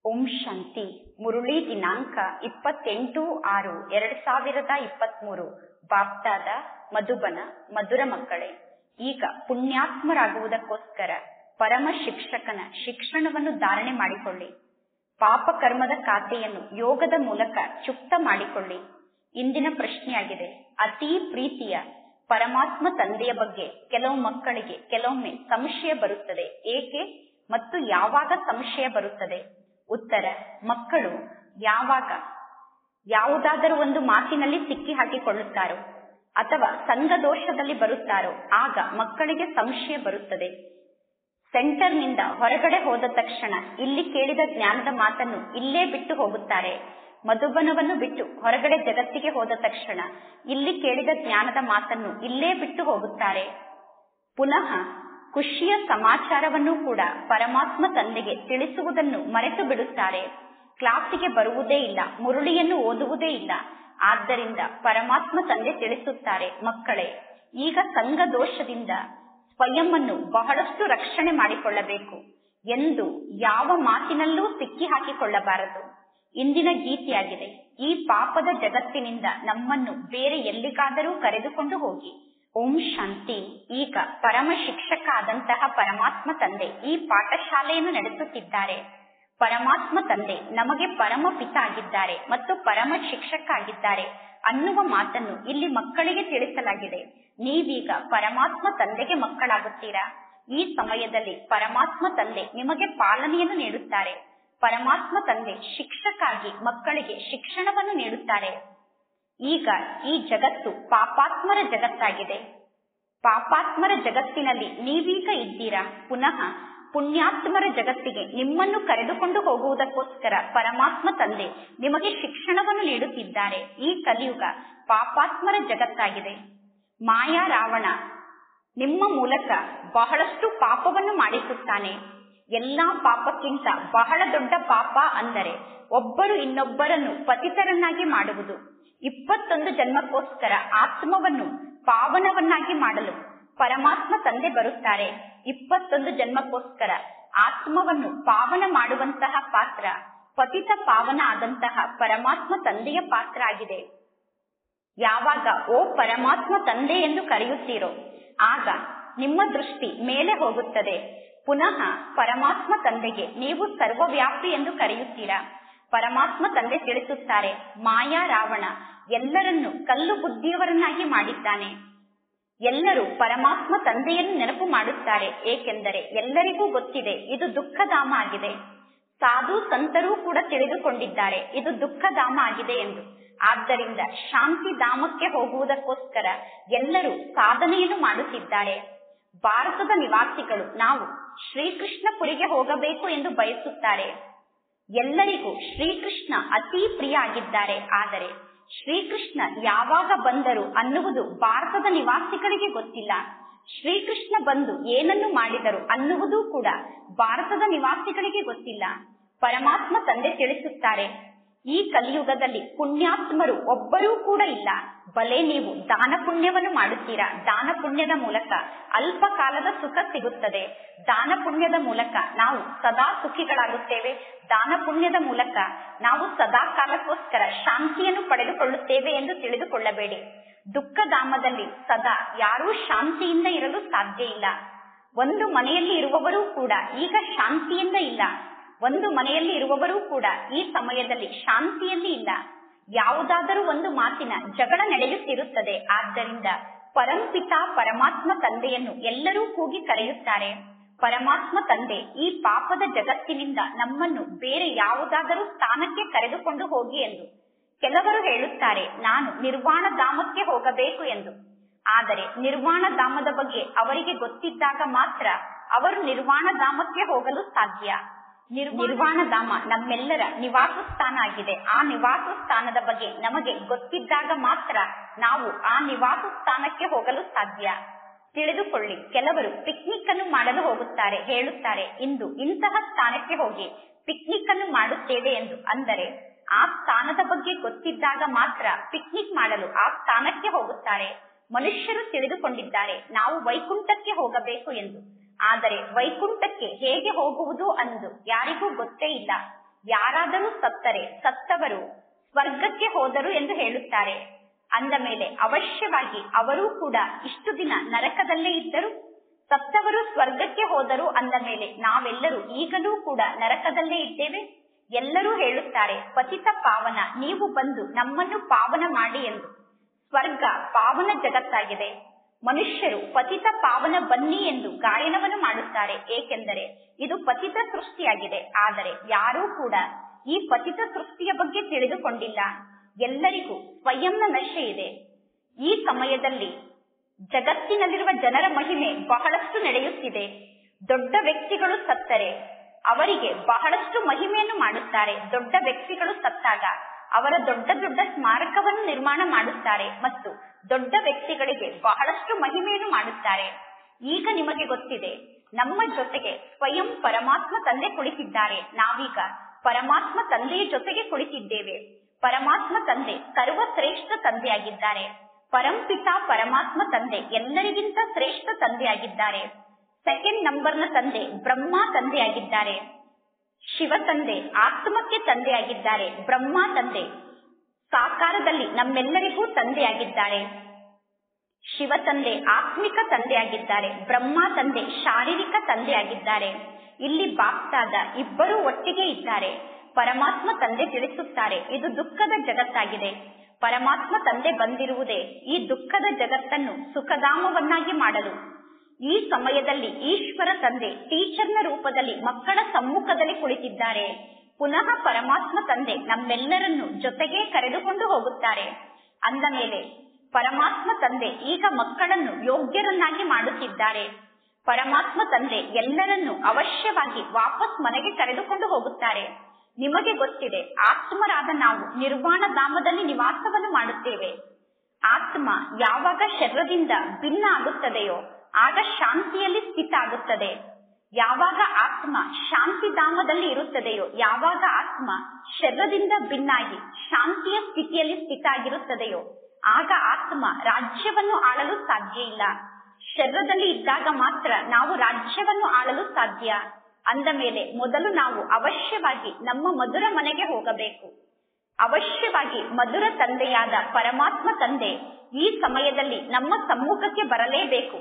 ಓಂ ಶಾಂತಿ ಮುರುಳಿ ದಿನಾಂಕ ಇಪ್ಪತ್ತೆಂಟು ಆರು ಎರಡ್ ಸಾವಿರದ ಇಪ್ಪತ್ಮೂರು ಬಾಪ್ತಾದ ಮಧುಬನ ಮಧುರ ಮಕ್ಕಳೇ ಈಗ ಪುಣ್ಯಾತ್ಮರಾಗುವುದಕ್ಕೋಸ್ಕರ ಪರಮ ಶಿಕ್ಷಕನ ಶಿಕ್ಷಣವನ್ನು ಧಾರಣೆ ಮಾಡಿಕೊಳ್ಳಿ ಪಾಪ ಕರ್ಮದ ಖಾತೆಯನ್ನು ಯೋಗದ ಮೂಲಕ ಚುಕ್ತ ಮಾಡಿಕೊಳ್ಳಿ ಇಂದಿನ ಪ್ರಶ್ನೆಯಾಗಿದೆ ಅತೀ ಪ್ರೀತಿಯ ಪರಮಾತ್ಮ ತಂದೆಯ ಬಗ್ಗೆ ಕೆಲವು ಮಕ್ಕಳಿಗೆ ಕೆಲವೊಮ್ಮೆ ಸಂಶಯ ಬರುತ್ತದೆ ಏಕೆ ಮತ್ತು ಯಾವಾಗ ಸಂಶಯ ಬರುತ್ತದೆ ಉತ್ತರ ಮಕ್ಕಳು ಯಾವಾಗ ಯಾವುದಾದರೂ ಒಂದು ಮಾತಿನಲ್ಲಿ ಸಿಕ್ಕಿ ಹಾಕಿಕೊಳ್ಳುತ್ತಾರೋ ಅಥವಾ ಸಂಘದೋಷದಲ್ಲಿ ಬರುತ್ತಾರೋ ಆಗ ಮಕ್ಕಳಿಗೆ ಸಂಶಯ ಬರುತ್ತದೆ ಸೆಂಟರ್ನಿಂದ ಹೊರಗಡೆ ಹೋದ ತಕ್ಷಣ ಇಲ್ಲಿ ಕೇಳಿದ ಜ್ಞಾನದ ಮಾತನ್ನು ಇಲ್ಲೇ ಬಿಟ್ಟು ಹೋಗುತ್ತಾರೆ ಮಧುಬನವನ್ನು ಬಿಟ್ಟು ಹೊರಗಡೆ ಜಗತ್ತಿಗೆ ಹೋದ ತಕ್ಷಣ ಇಲ್ಲಿ ಕೇಳಿದ ಜ್ಞಾನದ ಮಾತನ್ನು ಇಲ್ಲೇ ಬಿಟ್ಟು ಹೋಗುತ್ತಾರೆ ಪುನಃ ಖುಷಿಯ ಸಮಾಚಾರವನ್ನು ಕೂಡ ಪರಮಾತ್ಮ ತಂದೆಗೆ ತಿಳಿಸುವುದನ್ನು ಮರೆತು ಬಿಡುತ್ತಾರೆ ಕ್ಲಾಸಿಗೆ ಬರುವುದೇ ಇಲ್ಲ ಮುರುಳಿಯನ್ನು ಓದುವುದೇ ಇಲ್ಲ ಆದ್ದರಿಂದ ಪರಮಾತ್ಮ ತಂದೆ ತಿಳಿಸುತ್ತಾರೆ ಮಕ್ಕಳೇ ಈಗ ಸಂಘ ದೋಷದಿಂದ ಸ್ವಯಂವನ್ನು ಬಹಳಷ್ಟು ರಕ್ಷಣೆ ಮಾಡಿಕೊಳ್ಳಬೇಕು ಎಂದು ಯಾವ ಮಾತಿನಲ್ಲೂ ಸಿಕ್ಕಿ ಹಾಕಿಕೊಳ್ಳಬಾರದು ಇಂದಿನ ಗೀತೆಯಾಗಿದೆ ಈ ಪಾಪದ ಜಗತ್ತಿನಿಂದ ನಮ್ಮನ್ನು ಬೇರೆ ಎಲ್ಲಿಗಾದರೂ ಕರೆದುಕೊಂಡು ಹೋಗಿ ಓಂ ಶಾಂತಿ ಈಗ ಪರಮ ಶಿಕ್ಷಕ ಆದಂತಹ ಪರಮಾತ್ಮ ತಂದೆ ಈ ಪಾಠಶಾಲೆಯನ್ನು ನಡೆಸುತ್ತಿದ್ದಾರೆ ಪರಮಾತ್ಮ ತಂದೆ ನಮಗೆ ಪರಮ ಪಿತ ಆಗಿದ್ದಾರೆ ಮತ್ತು ಪರಮ ಶಿಕ್ಷಕ ಆಗಿದ್ದಾರೆ ಅನ್ನುವ ಮಾತನ್ನು ಇಲ್ಲಿ ಮಕ್ಕಳಿಗೆ ತಿಳಿಸಲಾಗಿದೆ ನೀವೀಗ ಪರಮಾತ್ಮ ತಂದೆಗೆ ಮಕ್ಕಳಾಗುತ್ತೀರಾ ಈ ಸಮಯದಲ್ಲಿ ಪರಮಾತ್ಮ ತಂದೆ ನಿಮಗೆ ಪಾಲನೆಯನ್ನು ನೀಡುತ್ತಾರೆ ಪರಮಾತ್ಮ ತಂದೆ ಶಿಕ್ಷಕಾಗಿ ಮಕ್ಕಳಿಗೆ ಶಿಕ್ಷಣವನ್ನು ನೀಡುತ್ತಾರೆ ಈಗ ಈ ಜಗತ್ತು ಪಾಪಾತ್ಮರ ಜಗತ್ತಾಗಿದೆ ಪಾಪಾತ್ಮರ ಜಗತ್ತಿನಲ್ಲಿ ನೀವೀಗ ಇದ್ದೀರಾ ಪುನಃ ಪುಣ್ಯಾತ್ಮರ ಜಗತ್ತಿಗೆ ನಿಮ್ಮನ್ನು ಕರೆದುಕೊಂಡು ಹೋಗುವುದಕ್ಕೋಸ್ಕರ ಪರಮಾತ್ಮ ತಂದೆ ನಿಮಗೆ ಶಿಕ್ಷಣವನ್ನು ನೀಡುತ್ತಿದ್ದಾರೆ ಈ ಕಲಿಯುಗ ಪಾಪಾತ್ಮರ ಜಗತ್ತಾಗಿದೆ ಮಾಯಾ ರಾವಣ ನಿಮ್ಮ ಮೂಲಕ ಬಹಳಷ್ಟು ಪಾಪವನ್ನು ಮಾಡಿಸುತ್ತಾನೆ ಎಲ್ಲಾ ಪಾಪಕ್ಕಿಂತ ಬಹಳ ದೊಡ್ಡ ಪಾಪ ಅಂದರೆ ಒಬ್ಬರು ಇನ್ನೊಬ್ಬರನ್ನು ಪತಿತರನ್ನಾಗಿ ಮಾಡುವುದು ಇಪ್ಪತ್ತೊಂದು ಜನ್ಮಕ್ಕೋಸ್ಕರ ಆತ್ಮವನ್ನು ಪಾವನವನ್ನಾಗಿ ಮಾಡಲು ಪರಮಾತ್ಮ ತಂದೆ ಬರುತ್ತಾರೆ ಇಪ್ಪತ್ತೊಂದು ಜನ್ಮಕ್ಕೋಸ್ಕರ ಆತ್ಮವನ್ನು ಪಾವನ ಮಾಡುವಂತಹ ಪಾತ್ರ ಪತಿತ ಪಾವನ ಆದಂತಹ ಪರಮಾತ್ಮ ತಂದೆಯ ಪಾತ್ರ ಆಗಿದೆ ಯಾವಾಗ ಓ ಪರಮಾತ್ಮ ತಂದೆ ಎಂದು ಕರೆಯುತ್ತೀರೋ ಆಗ ನಿಮ್ಮ ದೃಷ್ಟಿ ಮೇಲೆ ಹೋಗುತ್ತದೆ ಪುನಃ ಪರಮಾತ್ಮ ತಂದೆಗೆ ನೀವು ಸರ್ವವ್ಯಾಪಿ ಎಂದು ಕರೆಯುತ್ತೀರಾ ಪರಮಾತ್ಮ ತಂದೆ ತಿಳಿಸುತ್ತಾರೆ ಮಾಯಾ ರಾವಣ ಎಲ್ಲರನ್ನು ಕಲ್ಲು ಬುದ್ಧಿಯವರನ್ನಾಗಿ ಮಾಡಿದ್ದಾನೆ ಎಲ್ಲರೂ ಪರಮಾತ್ಮ ತಂದೆಯನ್ನು ನೆನಪು ಮಾಡುತ್ತಾರೆ ಏಕೆಂದರೆ ಎಲ್ಲರಿಗೂ ಗೊತ್ತಿದೆ ಇದು ದುಃಖಧಾಮ ಆಗಿದೆ ಸಾಧು ಸಂತರೂ ಕೂಡ ತಿಳಿದುಕೊಂಡಿದ್ದಾರೆ ಇದು ದುಃಖಧಾಮ ಆಗಿದೆ ಎಂದು ಆದ್ದರಿಂದ ಶಾಂತಿ ಧಾಮಕ್ಕೆ ಹೋಗುವುದಕ್ಕೋಸ್ಕರ ಎಲ್ಲರೂ ಸಾಧನೆಯನ್ನು ಮಾಡುತ್ತಿದ್ದಾರೆ ಭಾರತದ ನಿವಾಸಿಗಳು ನಾವು ಶ್ರೀಕೃಷ್ಣಪುರಿಗೆ ಹೋಗಬೇಕು ಎಂದು ಬಯಸುತ್ತಾರೆ ಎಲ್ಲರಿಗೂ ಶ್ರೀಕೃಷ್ಣ ಅತೀ ಪ್ರಿಯ ಆಗಿದ್ದಾರೆ ಆದರೆ ಶ್ರೀಕೃಷ್ಣ ಯಾವಾಗ ಬಂದರು ಅನ್ನುವುದು ಭಾರತದ ನಿವಾಸಿಗಳಿಗೆ ಗೊತ್ತಿಲ್ಲ ಶ್ರೀಕೃಷ್ಣ ಬಂದು ಏನನ್ನು ಮಾಡಿದರು ಅನ್ನುವುದೂ ಕೂಡ ಭಾರತದ ನಿವಾಸಿಗಳಿಗೆ ಗೊತ್ತಿಲ್ಲ ಪರಮಾತ್ಮ ತಂದೆ ತಿಳಿಸುತ್ತಾರೆ ಈ ಕಲಿಯುಗದಲ್ಲಿ ಪುಣ್ಯಾತ್ಮರು ಒಬ್ಬರೂ ಕೂಡ ಇಲ್ಲ ಬಲೆ ನೀವು ದಾನ ಪುಣ್ಯವನ್ನು ಮಾಡುತ್ತೀರಾ ದಾನ ಪುಣ್ಯದ ಮೂಲಕ ಅಲ್ಪ ಕಾಲದ ಸುಖ ಸಿಗುತ್ತದೆ ದಾನ ಪುಣ್ಯದ ಮೂಲಕ ನಾವು ಸದಾ ಸುಖಿಗಳಾಗುತ್ತೇವೆ ದಾನ ಪುಣ್ಯದ ಮೂಲಕ ನಾವು ಸದಾ ಕಾಲಕ್ಕೋಸ್ಕರ ಶಾಂತಿಯನ್ನು ಪಡೆದುಕೊಳ್ಳುತ್ತೇವೆ ಎಂದು ತಿಳಿದುಕೊಳ್ಳಬೇಡಿ ದುಃಖಧಾಮದಲ್ಲಿ ಸದಾ ಯಾರೂ ಶಾಂತಿಯಿಂದ ಇರಲು ಸಾಧ್ಯ ಇಲ್ಲ ಒಂದು ಮನೆಯಲ್ಲಿ ಇರುವವರೂ ಕೂಡ ಈಗ ಶಾಂತಿಯಿಂದ ಇಲ್ಲ ಒಂದು ಮನೆಯಲ್ಲಿ ಇರುವವರೂ ಕೂಡ ಈ ಸಮಯದಲ್ಲಿ ಶಾಂತಿಯಲ್ಲಿ ಇಲ್ಲ ಯಾವುದಾದರೂ ಒಂದು ಮಾತಿನ ಜಗಳ ನಡೆಯುತ್ತಿರುತ್ತದೆ ಆದ್ದರಿಂದ ಪರಂಪಿತ ಪರಮಾತ್ಮ ತಂದೆಯನ್ನು ಎಲ್ಲರೂ ಕೂಗಿ ಕರೆಯುತ್ತಾರೆ ಪರಮಾತ್ಮ ತಂದೆ ಈ ಪಾಪದ ಜಗತ್ತಿನಿಂದ ನಮ್ಮನ್ನು ಬೇರೆ ಯಾವುದಾದರೂ ಸ್ಥಾನಕ್ಕೆ ಕರೆದುಕೊಂಡು ಹೋಗಿ ಎಂದು ಕೆಲವರು ಹೇಳುತ್ತಾರೆ ನಾನು ನಿರ್ವಾಣ ಧಾಮಕ್ಕೆ ಹೋಗಬೇಕು ಎಂದು ಆದರೆ ನಿರ್ವಾಣ ಧಾಮದ ಬಗ್ಗೆ ಅವರಿಗೆ ಗೊತ್ತಿದ್ದಾಗ ಮಾತ್ರ ಅವರು ನಿರ್ವಾಣ ಧಾಮಕ್ಕೆ ಹೋಗಲು ಸಾಧ್ಯ ನಿರ್ವಾಣ ಧಾಮ ನಮ್ಮೆಲ್ಲರ ನಿವಾಸ ಸ್ಥಾನ ಆಗಿದೆ ಆ ನಿವಾಸ ಸ್ಥಾನದ ಬಗ್ಗೆ ನಮಗೆ ಗೊತ್ತಿದ್ದಾಗ ಮಾತ್ರ ನಾವು ಆ ನಿವಾಸ ಸ್ಥಾನಕ್ಕೆ ಹೋಗಲು ಸಾಧ್ಯ ತಿಳಿದುಕೊಳ್ಳಿ ಕೆಲವರು ಪಿಕ್ನಿಕ್ ಅನ್ನು ಮಾಡಲು ಹೋಗುತ್ತಾರೆ ಹೇಳುತ್ತಾರೆ ಇಂದು ಇಂತಹ ಸ್ಥಾನಕ್ಕೆ ಹೋಗಿ ಪಿಕ್ನಿಕ್ ಅನ್ನು ಮಾಡುತ್ತೇವೆ ಎಂದು ಅಂದರೆ ಆ ಸ್ಥಾನದ ಬಗ್ಗೆ ಗೊತ್ತಿದ್ದಾಗ ಮಾತ್ರ ಪಿಕ್ನಿಕ್ ಮಾಡಲು ಆ ಸ್ಥಾನಕ್ಕೆ ಹೋಗುತ್ತಾರೆ ಮನುಷ್ಯರು ತಿಳಿದುಕೊಂಡಿದ್ದಾರೆ ನಾವು ವೈಕುಂಠಕ್ಕೆ ಹೋಗಬೇಕು ಎಂದು ಆದರೆ ವೈಕುಂಠಕ್ಕೆ ಹೇಗೆ ಹೋಗುವುದು ಅನ್ನೋದು ಯಾರಿಗೂ ಗೊತ್ತೇ ಇಲ್ಲ ಯಾರಾದರೂ ಸತ್ತರೆ ಸತ್ತವರು ಸ್ವರ್ಗಕ್ಕೆ ಹೋದರು ಎಂದು ಹೇಳುತ್ತಾರೆ ಅಂದ ಮೇಲೆ ಅವಶ್ಯವಾಗಿ ಅವರೂ ಕೂಡ ಇಷ್ಟು ದಿನ ನರಕದಲ್ಲೇ ಇದ್ದರು ಸತ್ತವರು ಸ್ವರ್ಗಕ್ಕೆ ಹೋದರು ಅಂದ ಮೇಲೆ ನಾವೆಲ್ಲರೂ ಈಗಲೂ ಕೂಡ ನರಕದಲ್ಲೇ ಇದ್ದೇವೆ ಎಲ್ಲರೂ ಹೇಳುತ್ತಾರೆ ಪತಿತ ಪಾವನ ನೀವು ಬಂದು ನಮ್ಮನ್ನು ಪಾವನ ಮಾಡಿ ಎಂದು ಸ್ವರ್ಗ ಪಾವನ ಜಗತ್ತಾಗಿದೆ ಮನುಷ್ಯರು ಪತಿತ ಪಾವನ ಬನ್ನಿ ಎಂದು ಗಾಯನವನ್ನು ಮಾಡುತ್ತಾರೆ ಏಕೆಂದರೆ ಇದು ಪತಿತ ಸೃಷ್ಟಿಯಾಗಿದೆ ಆದರೆ ಯಾರೂ ಕೂಡ ಈ ಪತಿತ ಸೃಷ್ಟಿಯ ಬಗ್ಗೆ ತಿಳಿದುಕೊಂಡಿಲ್ಲ ಎಲ್ಲರಿಗೂ ಸ್ವಯಂನ ನಶೆ ಇದೆ ಈ ಸಮಯದಲ್ಲಿ ಜಗತ್ತಿನಲ್ಲಿರುವ ಜನರ ಮಹಿಮೆ ಬಹಳಷ್ಟು ನಡೆಯುತ್ತಿದೆ ದೊಡ್ಡ ವ್ಯಕ್ತಿಗಳು ಸತ್ತರೆ ಅವರಿಗೆ ಬಹಳಷ್ಟು ಮಹಿಮೆಯನ್ನು ಮಾಡುತ್ತಾರೆ ದೊಡ್ಡ ವ್ಯಕ್ತಿಗಳು ಸತ್ತಾಗ ಅವರ ದೊಡ್ಡ ದೊಡ್ಡ ಸ್ಮಾರಕವನ್ನು ನಿರ್ಮಾಣ ಮಾಡುತ್ತಾರೆ ಮತ್ತು ದೊಡ್ಡ ವ್ಯಕ್ತಿಗಳಿಗೆ ಬಹಳಷ್ಟು ಮಹಿಮೆಯನ್ನು ಮಾಡುತ್ತಾರೆ ಈಗ ನಿಮಗೆ ಗೊತ್ತಿದೆ ನಮ್ಮ ಜೊತೆಗೆ ಸ್ವಯಂ ಪರಮಾತ್ಮ ತಂದೆ ಕುಳಿತಿದ್ದಾರೆ ನಾವೀಗ ಪರಮಾತ್ಮ ತಂದೆಯ ಜೊತೆಗೆ ಕುಳಿತಿದ್ದೇವೆ ಪರಮಾತ್ಮ ತಂದೆ ಸರ್ವಶ್ರೇಷ್ಠ ತಂದೆಯಾಗಿದ್ದಾರೆ ಪರಂಪಿತ ಪರಮಾತ್ಮ ತಂದೆ ಎಲ್ಲರಿಗಿಂತ ಶ್ರೇಷ್ಠ ತಂದೆಯಾಗಿದ್ದಾರೆ ಸೆಕೆಂಡ್ ನಂಬರ್ನ ತಂದೆ ಬ್ರಹ್ಮ ತಂದೆಯಾಗಿದ್ದಾರೆ ಶಿವ ತಂದೆ ಆತ್ಮಕ್ಕೆ ತಂದೆಯಾಗಿದ್ದಾರೆ ಬ್ರಹ್ಮ ತಂದೆ ಸಾಕಾರದಲ್ಲಿ ನಮ್ಮೆಲ್ಲರಿಗೂ ತಂದೆಯಾಗಿದ್ದಾರೆ ಶಿವ ತಂದೆ ಆತ್ಮಿಕ ತಂದೆಯಾಗಿದ್ದಾರೆ ಬ್ರಹ್ಮ ತಂದೆ ಶಾರೀರಿಕ ತಂದೆಯಾಗಿದ್ದಾರೆ ಇಲ್ಲಿ ಬಾಪ್ತಾದ ಇಬ್ಬರೂ ಒಟ್ಟಿಗೆ ಇದ್ದಾರೆ ಪರಮಾತ್ಮ ತಂದೆ ತಿಳಿಸುತ್ತಾರೆ ಇದು ದುಃಖದ ಜಗತ್ತಾಗಿದೆ ಪರಮಾತ್ಮ ತಂದೆ ಬಂದಿರುವುದೇ ಈ ದುಃಖದ ಜಗತ್ತನ್ನು ಸುಖಧಾಮವನ್ನಾಗಿ ಮಾಡಲು ಈ ಸಮಯದಲ್ಲಿ ಈಶ್ವರ ತಂದೆ ಟೀಚರ್ನ ರೂಪದಲ್ಲಿ ಮಕ್ಕಳ ಸಮ್ಮುಖದಲ್ಲಿ ಕುಳಿತಿದ್ದಾರೆ ಪುನಃ ಪರಮಾತ್ಮ ತಂದೆ ನಮ್ಮೆಲ್ಲರನ್ನು ಜೊತೆಗೆ ಕರೆದುಕೊಂಡು ಹೋಗುತ್ತಾರೆ ಅಂದ ಮೇಲೆ ಪರಮಾತ್ಮ ತಂದೆ ಈಗ ಮಕ್ಕಳನ್ನು ಯೋಗ್ಯರನ್ನಾಗಿ ಮಾಡುತ್ತಿದ್ದಾರೆ ಪರಮಾತ್ಮ ತಂದೆ ಎಲ್ಲರನ್ನು ಅವಶ್ಯವಾಗಿ ವಾಪಸ್ ಮನೆಗೆ ಕರೆದುಕೊಂಡು ಹೋಗುತ್ತಾರೆ ನಿಮಗೆ ಗೊತ್ತಿದೆ ಆತ್ಮರಾದ ನಾವು ನಿರ್ವಾಣ ಧಾಮದಲ್ಲಿ ನಿವಾಸವನ್ನು ಮಾಡುತ್ತೇವೆ ಆತ್ಮ ಯಾವಾಗ ಶರೀರದಿಂದ ಭಿನ್ನ ಆಗುತ್ತದೆಯೋ ಆಗ ಶಾಂತಿಯಲ್ಲಿ ಸ್ಥಿತ ಆಗುತ್ತದೆ ಯಾವಾಗ ಆತ್ಮ ಶಾಂತಿ ಧಾಮದಲ್ಲಿ ಇರುತ್ತದೆಯೋ ಯಾವಾಗ ಆತ್ಮ ಶರೀರದಿಂದ ಭಿನ್ನಾಗಿ ಶಾಂತಿಯ ಸ್ಥಿತಿಯಲ್ಲಿ ಸ್ಥಿತ ಆಗಿರುತ್ತದೆಯೋ ಆಗ ಆತ್ಮ ರಾಜ್ಯವನ್ನು ಆಳಲು ಸಾಧ್ಯ ಇಲ್ಲ ಶರೀರದಲ್ಲಿ ಇದ್ದಾಗ ಮಾತ್ರ ನಾವು ರಾಜ್ಯವನ್ನು ಆಳಲು ಸಾಧ್ಯ ಅಂದ ಮೇಲೆ ಮೊದಲು ನಾವು ಅವಶ್ಯವಾಗಿ ನಮ್ಮ ಮಧುರ ಮನೆಗೆ ಹೋಗಬೇಕು ಅವಶ್ಯವಾಗಿ ಮಧುರ ತಂದೆಯಾದ ಪರಮಾತ್ಮ ತಂದೆ ಈ ಸಮಯದಲ್ಲಿ ನಮ್ಮ ಸಮ್ಮುಖಕ್ಕೆ ಬರಲೇಬೇಕು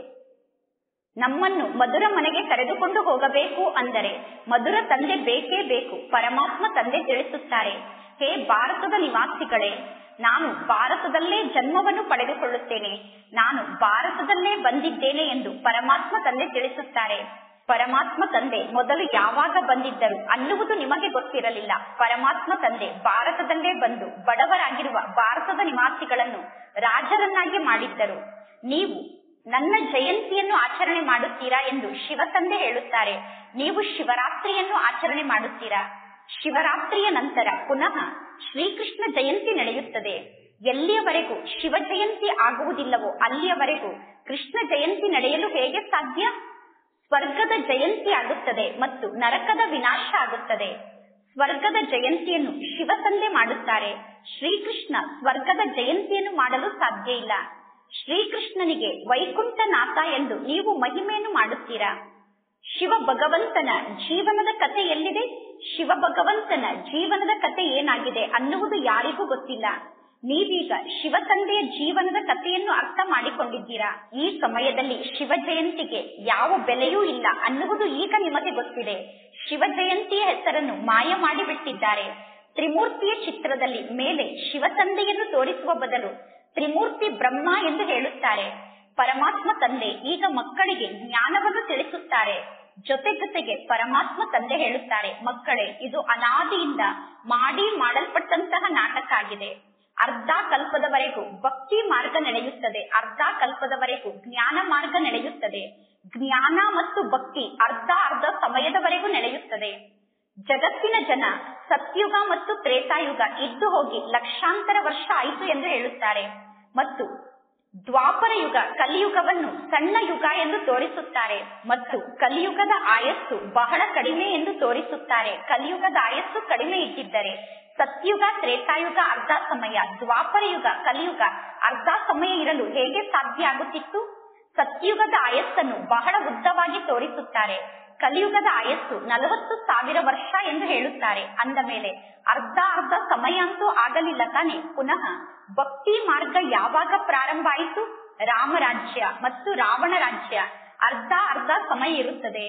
ನಮ್ಮನ್ನು ಮಧುರ ಮನೆಗೆ ಕರೆದುಕೊಂಡು ಹೋಗಬೇಕು ಅಂದರೆ ಮಧುರ ತಂದೆ ಬೇಕೇ ಬೇಕು ಪರಮಾತ್ಮ ತಂದೆ ತಿಳಿಸುತ್ತಾರೆ ಹೇ ಭಾರತದ ನಿವಾಸಿಗಳೇ ನಾನು ಭಾರತದಲ್ಲೇ ಜನ್ಮವನ್ನು ಪಡೆದುಕೊಳ್ಳುತ್ತೇನೆ ನಾನು ಭಾರತದಲ್ಲೇ ಬಂದಿದ್ದೇನೆ ಎಂದು ಪರಮಾತ್ಮ ತಂದೆ ತಿಳಿಸುತ್ತಾರೆ ಪರಮಾತ್ಮ ತಂದೆ ಮೊದಲು ಯಾವಾಗ ಬಂದಿದ್ದರು ಅನ್ನುವುದು ನಿಮಗೆ ಗೊತ್ತಿರಲಿಲ್ಲ ಪರಮಾತ್ಮ ತಂದೆ ಭಾರತದಲ್ಲೇ ಬಂದು ಬಡವರಾಗಿರುವ ಭಾರತದ ನಿವಾಸಿಗಳನ್ನು ರಾಜರನ್ನಾಗಿ ಮಾಡಿದ್ದರು ನೀವು ನನ್ನ ಜಯಂತಿಯನ್ನು ಆಚರಣೆ ಮಾಡುತ್ತೀರಾ ಎಂದು ಶಿವ ತಂದೆ ಹೇಳುತ್ತಾರೆ ನೀವು ಶಿವರಾತ್ರಿಯನ್ನು ಆಚರಣೆ ಮಾಡುತ್ತೀರಾ ಶಿವರಾತ್ರಿಯ ನಂತರ ಪುನಃ ಶ್ರೀಕೃಷ್ಣ ಜಯಂತಿ ನಡೆಯುತ್ತದೆ ಎಲ್ಲಿಯವರೆಗೂ ಶಿವ ಜಯಂತಿ ಆಗುವುದಿಲ್ಲವೋ ಅಲ್ಲಿಯವರೆಗೂ ಕೃಷ್ಣ ಜಯಂತಿ ನಡೆಯಲು ಹೇಗೆ ಸಾಧ್ಯ ಸ್ವರ್ಗದ ಜಯಂತಿ ಆಗುತ್ತದೆ ಮತ್ತು ನರಕದ ವಿನಾಶ ಆಗುತ್ತದೆ ಸ್ವರ್ಗದ ಜಯಂತಿಯನ್ನು ಶಿವ ತಂದೆ ಮಾಡುತ್ತಾರೆ ಶ್ರೀಕೃಷ್ಣ ಸ್ವರ್ಗದ ಜಯಂತಿಯನ್ನು ಮಾಡಲು ಸಾಧ್ಯ ಇಲ್ಲ ಶ್ರೀಕೃಷ್ಣನಿಗೆ ವೈಕುಂಠನಾಥ ಎಂದು ನೀವು ಮಹಿಮೆಯನ್ನು ಮಾಡುತ್ತೀರಾ ಶಿವ ಭಗವಂತನ ಜೀವನದ ಕತೆ ಎಲ್ಲಿದೆ ಶಿವ ಭಗವಂತನ ಜೀವನದ ಕತೆ ಏನಾಗಿದೆ ಅನ್ನುವುದು ಯಾರಿಗೂ ಗೊತ್ತಿಲ್ಲ ನೀವೀಗ ಶಿವ ತಂದೆಯ ಜೀವನದ ಕಥೆಯನ್ನು ಅರ್ಥ ಮಾಡಿಕೊಂಡಿದ್ದೀರಾ ಈ ಸಮಯದಲ್ಲಿ ಶಿವ ಜಯಂತಿಗೆ ಯಾವ ಬೆಲೆಯೂ ಇಲ್ಲ ಅನ್ನುವುದು ಈಗ ನಿಮಗೆ ಗೊತ್ತಿದೆ ಶಿವ ಜಯಂತಿಯ ಹೆಸರನ್ನು ಮಾಯ ಮಾಡಿಬಿಟ್ಟಿದ್ದಾರೆ ತ್ರಿಮೂರ್ತಿಯ ಚಿತ್ರದಲ್ಲಿ ಮೇಲೆ ಶಿವ ತಂದೆಯನ್ನು ತೋರಿಸುವ ಬದಲು ತ್ರಿಮೂರ್ತಿ ಬ್ರಹ್ಮ ಎಂದು ಹೇಳುತ್ತಾರೆ ಪರಮಾತ್ಮ ತಂದೆ ಈಗ ಮಕ್ಕಳಿಗೆ ಜ್ಞಾನವನ್ನು ತಿಳಿಸುತ್ತಾರೆ ಜೊತೆ ಜೊತೆಗೆ ಪರಮಾತ್ಮ ತಂದೆ ಹೇಳುತ್ತಾರೆ ಮಕ್ಕಳೇ ಇದು ಅನಾದಿಯಿಂದ ಮಾಡಿ ಮಾಡಲ್ಪಟ್ಟಂತಹ ನಾಟಕ ಆಗಿದೆ ಅರ್ಧ ಕಲ್ಪದವರೆಗೂ ಭಕ್ತಿ ಮಾರ್ಗ ನಡೆಯುತ್ತದೆ ಅರ್ಧ ಕಲ್ಪದವರೆಗೂ ಜ್ಞಾನ ಮಾರ್ಗ ನಡೆಯುತ್ತದೆ ಜ್ಞಾನ ಮತ್ತು ಭಕ್ತಿ ಅರ್ಧ ಅರ್ಧ ಸಮಯದವರೆಗೂ ನಡೆಯುತ್ತದೆ ಜಗತ್ತಿನ ಜನ ಸತ್ಯುಗ ಮತ್ತು ತ್ರೇತಾಯುಗ ಇದ್ದು ಹೋಗಿ ಲಕ್ಷಾಂತರ ವರ್ಷ ಆಯಿತು ಎಂದು ಹೇಳುತ್ತಾರೆ ಮತ್ತು ದ್ವಾಪರ ಯುಗ ಕಲಿಯುಗವನ್ನು ಸಣ್ಣ ಯುಗ ಎಂದು ತೋರಿಸುತ್ತಾರೆ ಮತ್ತು ಕಲಿಯುಗದ ಆಯಸ್ಸು ಬಹಳ ಕಡಿಮೆ ಎಂದು ತೋರಿಸುತ್ತಾರೆ ಕಲಿಯುಗದ ಆಯಸ್ಸು ಕಡಿಮೆ ಇದ್ದಿದ್ದರೆ ಸತ್ಯುಗ ತ್ರೇತಾಯುಗ ಅರ್ಧ ಸಮಯ ದ್ವಾಪರ ಯುಗ ಕಲಿಯುಗ ಅರ್ಧ ಸಮಯ ಇರಲು ಹೇಗೆ ಸಾಧ್ಯ ಆಗುತ್ತಿತ್ತು ಸತ್ಯುಗದ ಆಯಸ್ಸನ್ನು ಬಹಳ ಉದ್ದವಾಗಿ ತೋರಿಸುತ್ತಾರೆ ಕಲಿಯುಗದ ಆಯಸ್ಸು ನಲವತ್ತು ಸಾವಿರ ವರ್ಷ ಎಂದು ಹೇಳುತ್ತಾರೆ ಅಂದ ಮೇಲೆ ಅರ್ಧ ಅರ್ಧ ಸಮಯ ಅಂತೂ ಆಗಲಿಲ್ಲ ತಾನೆ ಪುನಃ ಭಕ್ತಿ ಮಾರ್ಗ ಯಾವಾಗ ಪ್ರಾರಂಭ ಆಯಿತು ರಾಮರಾಜ್ಯ ಮತ್ತು ರಾವಣ ರಾಜ್ಯ ಅರ್ಧ ಅರ್ಧ ಸಮಯ ಇರುತ್ತದೆ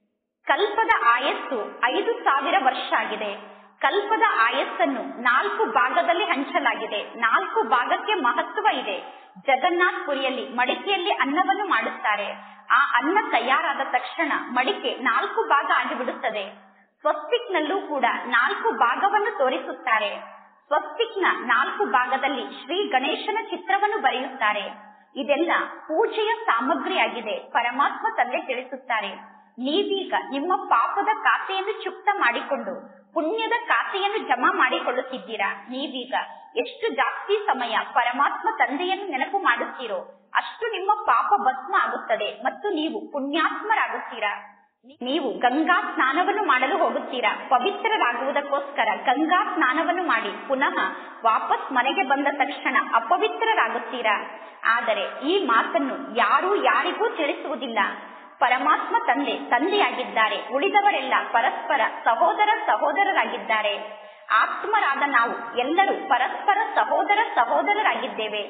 ಕಲ್ಪದ ಆಯಸ್ಸು ಐದು ಸಾವಿರ ವರ್ಷ ಆಗಿದೆ ಕಲ್ಪದ ಆಯಸ್ಸನ್ನು ನಾಲ್ಕು ಭಾಗದಲ್ಲಿ ಹಂಚಲಾಗಿದೆ ನಾಲ್ಕು ಭಾಗಕ್ಕೆ ಮಹತ್ವ ಇದೆ ಜಗನ್ನಾಥ್ ಪುರಿಯಲ್ಲಿ ಮಡಿಕೆಯಲ್ಲಿ ಅನ್ನವನ್ನು ಮಾಡುತ್ತಾರೆ ಆ ಅನ್ನ ತಯಾರಾದ ತಕ್ಷಣ ಮಡಿಕೆ ನಾಲ್ಕು ಭಾಗ ಆಗಿಬಿಡುತ್ತದೆ ಸ್ವಸ್ತಿಕ್ ನಲ್ಲೂ ಕೂಡ ನಾಲ್ಕು ಭಾಗವನ್ನು ತೋರಿಸುತ್ತಾರೆ ಸ್ವಸ್ತಿಕ್ ನ ನಾಲ್ಕು ಭಾಗದಲ್ಲಿ ಶ್ರೀ ಗಣೇಶನ ಚಿತ್ರವನ್ನು ಬರೆಯುತ್ತಾರೆ ಇದೆಲ್ಲ ಪೂಜೆಯ ಸಾಮಗ್ರಿಯಾಗಿದೆ ಪರಮಾತ್ಮ ತಂದೆ ತಿಳಿಸುತ್ತಾರೆ ನೀವೀಗ ನಿಮ್ಮ ಪಾಪದ ಖಾತೆಯನ್ನು ಚುಕ್ತ ಮಾಡಿಕೊಂಡು ಪುಣ್ಯದ ಖಾತೆಯನ್ನು ಜಮಾ ಮಾಡಿಕೊಳ್ಳುತ್ತಿದ್ದೀರಾ ನೀವೀಗ ಎಷ್ಟು ಜಾಸ್ತಿ ಸಮಯ ಪರಮಾತ್ಮ ತಂದೆಯನ್ನು ನೆನಪು ಮಾಡುತ್ತೀರೋ ಅಷ್ಟು ನಿಮ್ಮ ಪಾಪ ಭಸ್ಮ ಆಗುತ್ತದೆ ಮತ್ತು ನೀವು ಪುಣ್ಯಾತ್ಮರಾಗುತ್ತೀರಾ ನೀವು ಗಂಗಾ ಸ್ನಾನವನ್ನು ಮಾಡಲು ಹೋಗುತ್ತೀರಾ ಪವಿತ್ರರಾಗುವುದಕ್ಕೋಸ್ಕರ ಗಂಗಾ ಸ್ನಾನವನ್ನು ಮಾಡಿ ಪುನಃ ವಾಪಸ್ ಮನೆಗೆ ಬಂದ ತಕ್ಷಣ ಅಪವಿತ್ರರಾಗುತ್ತೀರಾ ಆದರೆ ಈ ಮಾತನ್ನು ಯಾರೂ ಯಾರಿಗೂ ತಿಳಿಸುವುದಿಲ್ಲ ಪರಮಾತ್ಮ ತಂದೆ ತಂದೆಯಾಗಿದ್ದಾರೆ ಉಳಿದವರೆಲ್ಲ ಪರಸ್ಪರ ಸಹೋದರ ಸಹೋದರರಾಗಿದ್ದಾರೆ ಆತ್ಮರಾದ ನಾವು ಎಲ್ಲರೂ ಪರಸ್ಪರ ಸಹೋದರ ಸಹೋದರರಾಗಿದ್ದೇವೆ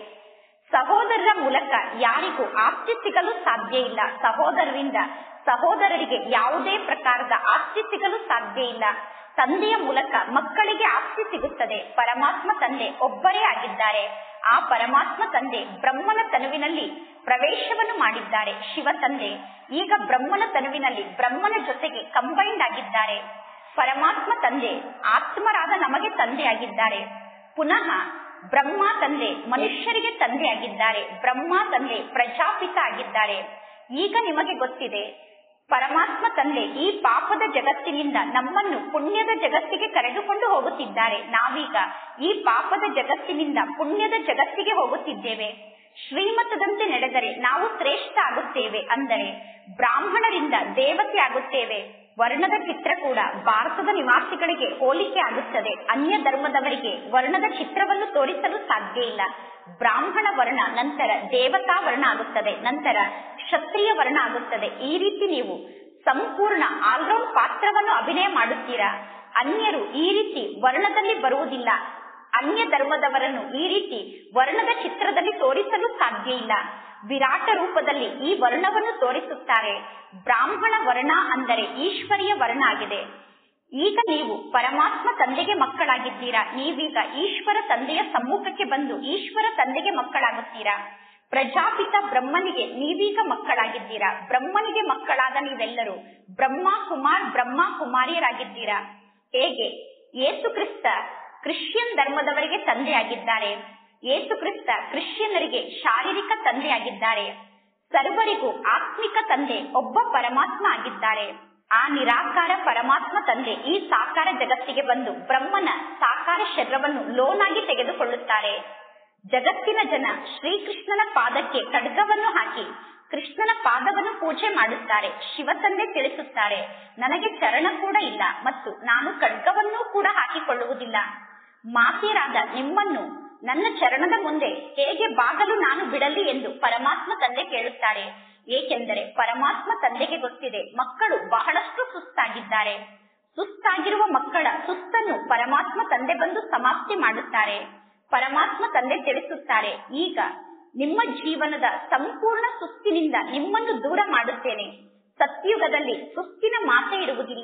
ಸಹೋದರರ ಮೂಲಕ ಯಾರಿಗೂ ಆಸ್ತಿ ಸಿಗಲು ಸಾಧ್ಯ ಇಲ್ಲ ಸಹೋದರರಿಂದ ಸಹೋದರರಿಗೆ ಯಾವುದೇ ಪ್ರಕಾರದ ಆಸ್ತಿ ಸಿಗಲು ಸಾಧ್ಯ ಇಲ್ಲ ತಂದೆಯ ಮೂಲಕ ಮಕ್ಕಳಿಗೆ ಆಸ್ತಿ ಸಿಗುತ್ತದೆ ಪರಮಾತ್ಮ ತಂದೆ ಒಬ್ಬರೇ ಆಗಿದ್ದಾರೆ ಆ ಪರಮಾತ್ಮ ತಂದೆ ಬ್ರಹ್ಮನ ತನುವಿನಲ್ಲಿ ಪ್ರವೇಶವನ್ನು ಮಾಡಿದ್ದಾರೆ ಶಿವ ತಂದೆ ಈಗ ಬ್ರಹ್ಮನ ತನುವಿನಲ್ಲಿ ಬ್ರಹ್ಮನ ಜೊತೆಗೆ ಕಂಬೈಂಡ್ ಆಗಿದ್ದಾರೆ ಪರಮಾತ್ಮ ತಂದೆ ಆತ್ಮರಾದ ನಮಗೆ ತಂದೆಯಾಗಿದ್ದಾರೆ ಪುನಃ ಬ್ರಹ್ಮ ತಂದೆ ಮನುಷ್ಯರಿಗೆ ತಂದೆಯಾಗಿದ್ದಾರೆ ಬ್ರಹ್ಮ ತಂದೆ ಪ್ರಜಾಪಿತ ಆಗಿದ್ದಾರೆ ಈಗ ನಿಮಗೆ ಗೊತ್ತಿದೆ ಪರಮಾತ್ಮ ತಂದೆ ಈ ಪಾಪದ ಜಗತ್ತಿನಿಂದ ನಮ್ಮನ್ನು ಪುಣ್ಯದ ಜಗತ್ತಿಗೆ ಕರೆದುಕೊಂಡು ಹೋಗುತ್ತಿದ್ದಾರೆ ನಾವೀಗ ಈ ಪಾಪದ ಜಗತ್ತಿನಿಂದ ಪುಣ್ಯದ ಜಗತ್ತಿಗೆ ಹೋಗುತ್ತಿದ್ದೇವೆ ಶ್ರೀಮತದಂತೆ ನಡೆದರೆ ನಾವು ಶ್ರೇಷ್ಠ ಆಗುತ್ತೇವೆ ಅಂದರೆ ಬ್ರಾಹ್ಮಣರಿಂದ ದೇವತೆ ಆಗುತ್ತೇವೆ ವರ್ಣದ ಚಿತ್ರ ಕೂಡ ಭಾರತದ ನಿವಾಸಿಗಳಿಗೆ ಹೋಲಿಕೆ ಆಗುತ್ತದೆ ಅನ್ಯ ಧರ್ಮದವರಿಗೆ ವರ್ಣದ ಚಿತ್ರವನ್ನು ತೋರಿಸಲು ಸಾಧ್ಯ ಇಲ್ಲ ಬ್ರಾಹ್ಮಣ ವರ್ಣ ನಂತರ ದೇವತಾ ವರ್ಣ ಆಗುತ್ತದೆ ನಂತರ ಕ್ಷತ್ರಿಯ ವರ್ಣ ಆಗುತ್ತದೆ ಈ ರೀತಿ ನೀವು ಸಂಪೂರ್ಣ ಆಲ್ರೌಂಡ್ ಪಾತ್ರವನ್ನು ಅಭಿನಯ ಮಾಡುತ್ತೀರಾ ಅನ್ಯರು ಈ ರೀತಿ ವರ್ಣದಲ್ಲಿ ಬರುವುದಿಲ್ಲ ಅನ್ಯ ಧರ್ಮದವರನ್ನು ಈ ರೀತಿ ವರ್ಣದ ಚಿತ್ರದಲ್ಲಿ ತೋರಿಸಲು ಸಾಧ್ಯ ಇಲ್ಲ ವಿರಾಟ ರೂಪದಲ್ಲಿ ಈ ವರ್ಣವನ್ನು ತೋರಿಸುತ್ತಾರೆ ಬ್ರಾಹ್ಮಣ ವರ್ಣ ಅಂದರೆ ಈಶ್ವರಿಯ ವರ್ಣ ಆಗಿದೆ ಈಗ ನೀವು ಪರಮಾತ್ಮ ತಂದೆಗೆ ಮಕ್ಕಳಾಗಿದ್ದೀರಾ ನೀವೀಗ ಈಶ್ವರ ತಂದೆಯ ಸಮ್ಮುಖಕ್ಕೆ ಬಂದು ಈಶ್ವರ ತಂದೆಗೆ ಮಕ್ಕಳಾಗುತ್ತೀರಾ ಪ್ರಜಾಪಿತ ಬ್ರಹ್ಮನಿಗೆ ನೀವೀಗ ಮಕ್ಕಳಾಗಿದ್ದೀರಾ ಬ್ರಹ್ಮನಿಗೆ ಮಕ್ಕಳಾದ ನೀವೆಲ್ಲರೂ ಬ್ರಹ್ಮ ಕುಮಾರ್ ಬ್ರಹ್ಮ ಕುಮಾರಿಯರಾಗಿದ್ದೀರಾ ಹೇಗೆ ಏಸು ಕ್ರಿಸ್ತ ಕ್ರಿಶ್ಚಿಯನ್ ಧರ್ಮದವರಿಗೆ ತಂದೆಯಾಗಿದ್ದಾರೆ ಏಸು ಕ್ರಿಸ್ತ ಕ್ರಿಶ್ಚಿಯನ್ನರಿಗೆ ಶಾರೀರಿಕ ತಂದೆಯಾಗಿದ್ದಾರೆ ಸರ್ವರಿಗೂ ಆತ್ಮಿಕ ತಂದೆ ಒಬ್ಬ ಪರಮಾತ್ಮ ಆಗಿದ್ದಾರೆ ಆ ನಿರಾಕಾರ ಪರಮಾತ್ಮ ತಂದೆ ಈ ಸಾಕಾರ ಜಗತ್ತಿಗೆ ಬಂದು ಬ್ರಹ್ಮನ ಸಾಕಾರ ಶರೀರವನ್ನು ಲೋನಾಗಿ ತೆಗೆದುಕೊಳ್ಳುತ್ತಾರೆ ಜಗತ್ತಿನ ಜನ ಶ್ರೀಕೃಷ್ಣನ ಪಾದಕ್ಕೆ ಖಡ್ಗವನ್ನು ಹಾಕಿ ಕೃಷ್ಣನ ಪಾದವನ್ನು ಪೂಜೆ ಮಾಡುತ್ತಾರೆ ಶಿವ ತಂದೆ ತಿಳಿಸುತ್ತಾರೆ ನನಗೆ ಚರಣ ಕೂಡ ಇಲ್ಲ ಮತ್ತು ನಾನು ಖಡ್ಗವನ್ನೂ ಕೂಡ ಹಾಕಿಕೊಳ್ಳುವುದಿಲ್ಲ ಮಾತೆಯರಾದ ನಿಮ್ಮನ್ನು ನನ್ನ ಚರಣದ ಮುಂದೆ ಹೇಗೆ ಬಾಗಲು ನಾನು ಬಿಡಲಿ ಎಂದು ಪರಮಾತ್ಮ ತಂದೆ ಕೇಳುತ್ತಾರೆ ಏಕೆಂದರೆ ಪರಮಾತ್ಮ ತಂದೆಗೆ ಗೊತ್ತಿದೆ ಮಕ್ಕಳು ಬಹಳಷ್ಟು ಸುಸ್ತಾಗಿದ್ದಾರೆ ಸುಸ್ತಾಗಿರುವ ಮಕ್ಕಳ ಸುಸ್ತನ್ನು ಪರಮಾತ್ಮ ತಂದೆ ಬಂದು ಸಮಾಪ್ತಿ ಮಾಡುತ್ತಾರೆ ಪರಮಾತ್ಮ ತಂದೆ ತಿಳಿಸುತ್ತಾರೆ ಈಗ ನಿಮ್ಮ ಜೀವನದ ಸಂಪೂರ್ಣ ಸುಸ್ತಿನಿಂದ ನಿಮ್ಮನ್ನು ದೂರ ಮಾಡುತ್ತೇನೆ ಸತ್ಯುಗದಲ್ಲಿ ಸುಸ್ತಿನ ಮಾತೆ ಇರುವುದಿಲ್ಲ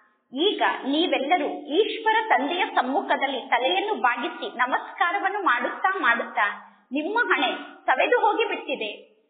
ಈಗ ನೀವೆಲ್ಲರೂ ಈಶ್ವರ ತಂದೆಯ ಸಮ್ಮುಖದಲ್ಲಿ ತಲೆಯನ್ನು ಬಾಗಿಸಿ ನಮಸ್ಕಾರವನ್ನು ಮಾಡುತ್ತಾ ಮಾಡುತ್ತಾ ನಿಮ್ಮ ಹಣೆ ಸವೆದು ಹೋಗಿ ಬಿಟ್ಟಿದೆ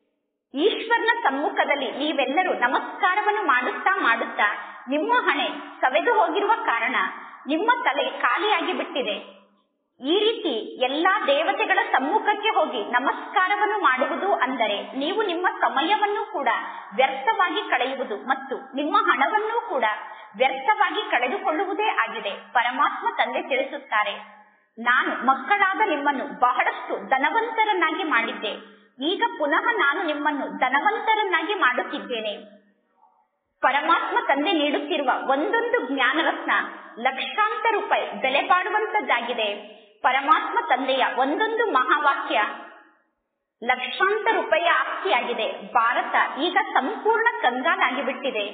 ಈಶ್ವರನ ಸಮ್ಮುಖದಲ್ಲಿ ನೀವೆಲ್ಲರೂ ನಮಸ್ಕಾರವನ್ನು ಮಾಡುತ್ತಾ ಮಾಡುತ್ತಾ ನಿಮ್ಮ ಹಣೆ ಸವೆದು ಹೋಗಿರುವ ಕಾರಣ ನಿಮ್ಮ ತಲೆ ಖಾಲಿಯಾಗಿ ಬಿಟ್ಟಿದೆ ಈ ರೀತಿ ಎಲ್ಲಾ ದೇವತೆಗಳ ಸಮ್ಮುಖಕ್ಕೆ ಹೋಗಿ ನಮಸ್ಕಾರವನ್ನು ಮಾಡುವುದು ಅಂದರೆ ನೀವು ನಿಮ್ಮ ಸಮಯವನ್ನು ಕೂಡ ವ್ಯರ್ಥವಾಗಿ ಕಳೆಯುವುದು ಮತ್ತು ನಿಮ್ಮ ಹಣವನ್ನೂ ಕೂಡ ವ್ಯರ್ಥವಾಗಿ ಕಳೆದುಕೊಳ್ಳುವುದೇ ಆಗಿದೆ ಪರಮಾತ್ಮ ತಂದೆ ತಿಳಿಸುತ್ತಾರೆ ನಾನು ಮಕ್ಕಳಾದ ನಿಮ್ಮನ್ನು ಬಹಳಷ್ಟು ಧನವಂತರನ್ನಾಗಿ ಮಾಡಿದ್ದೆ ಈಗ ಪುನಃ ನಾನು ನಿಮ್ಮನ್ನು ಧನವಂತರನ್ನಾಗಿ ಮಾಡುತ್ತಿದ್ದೇನೆ ಪರಮಾತ್ಮ ತಂದೆ ನೀಡುತ್ತಿರುವ ಒಂದೊಂದು ಜ್ಞಾನರತ್ನ ಲಕ್ಷಾಂತರ ರೂಪಾಯಿ ಬೆಲೆ ಬಾಳುವಂತದ್ದಾಗಿದೆ ಪರಮಾತ್ಮ ತಂದೆಯ ಒಂದೊಂದು ಮಹಾವಾಕ್ಯ ಲಕ್ಷಾಂತರ ರೂಪಾಯಿ ಆಸ್ತಿಯಾಗಿದೆ ಭಾರತ ಈಗ ಸಂಪೂರ್ಣ ಕಂಗಾಲಾಗಿ ಬಿಟ್ಟಿದೆ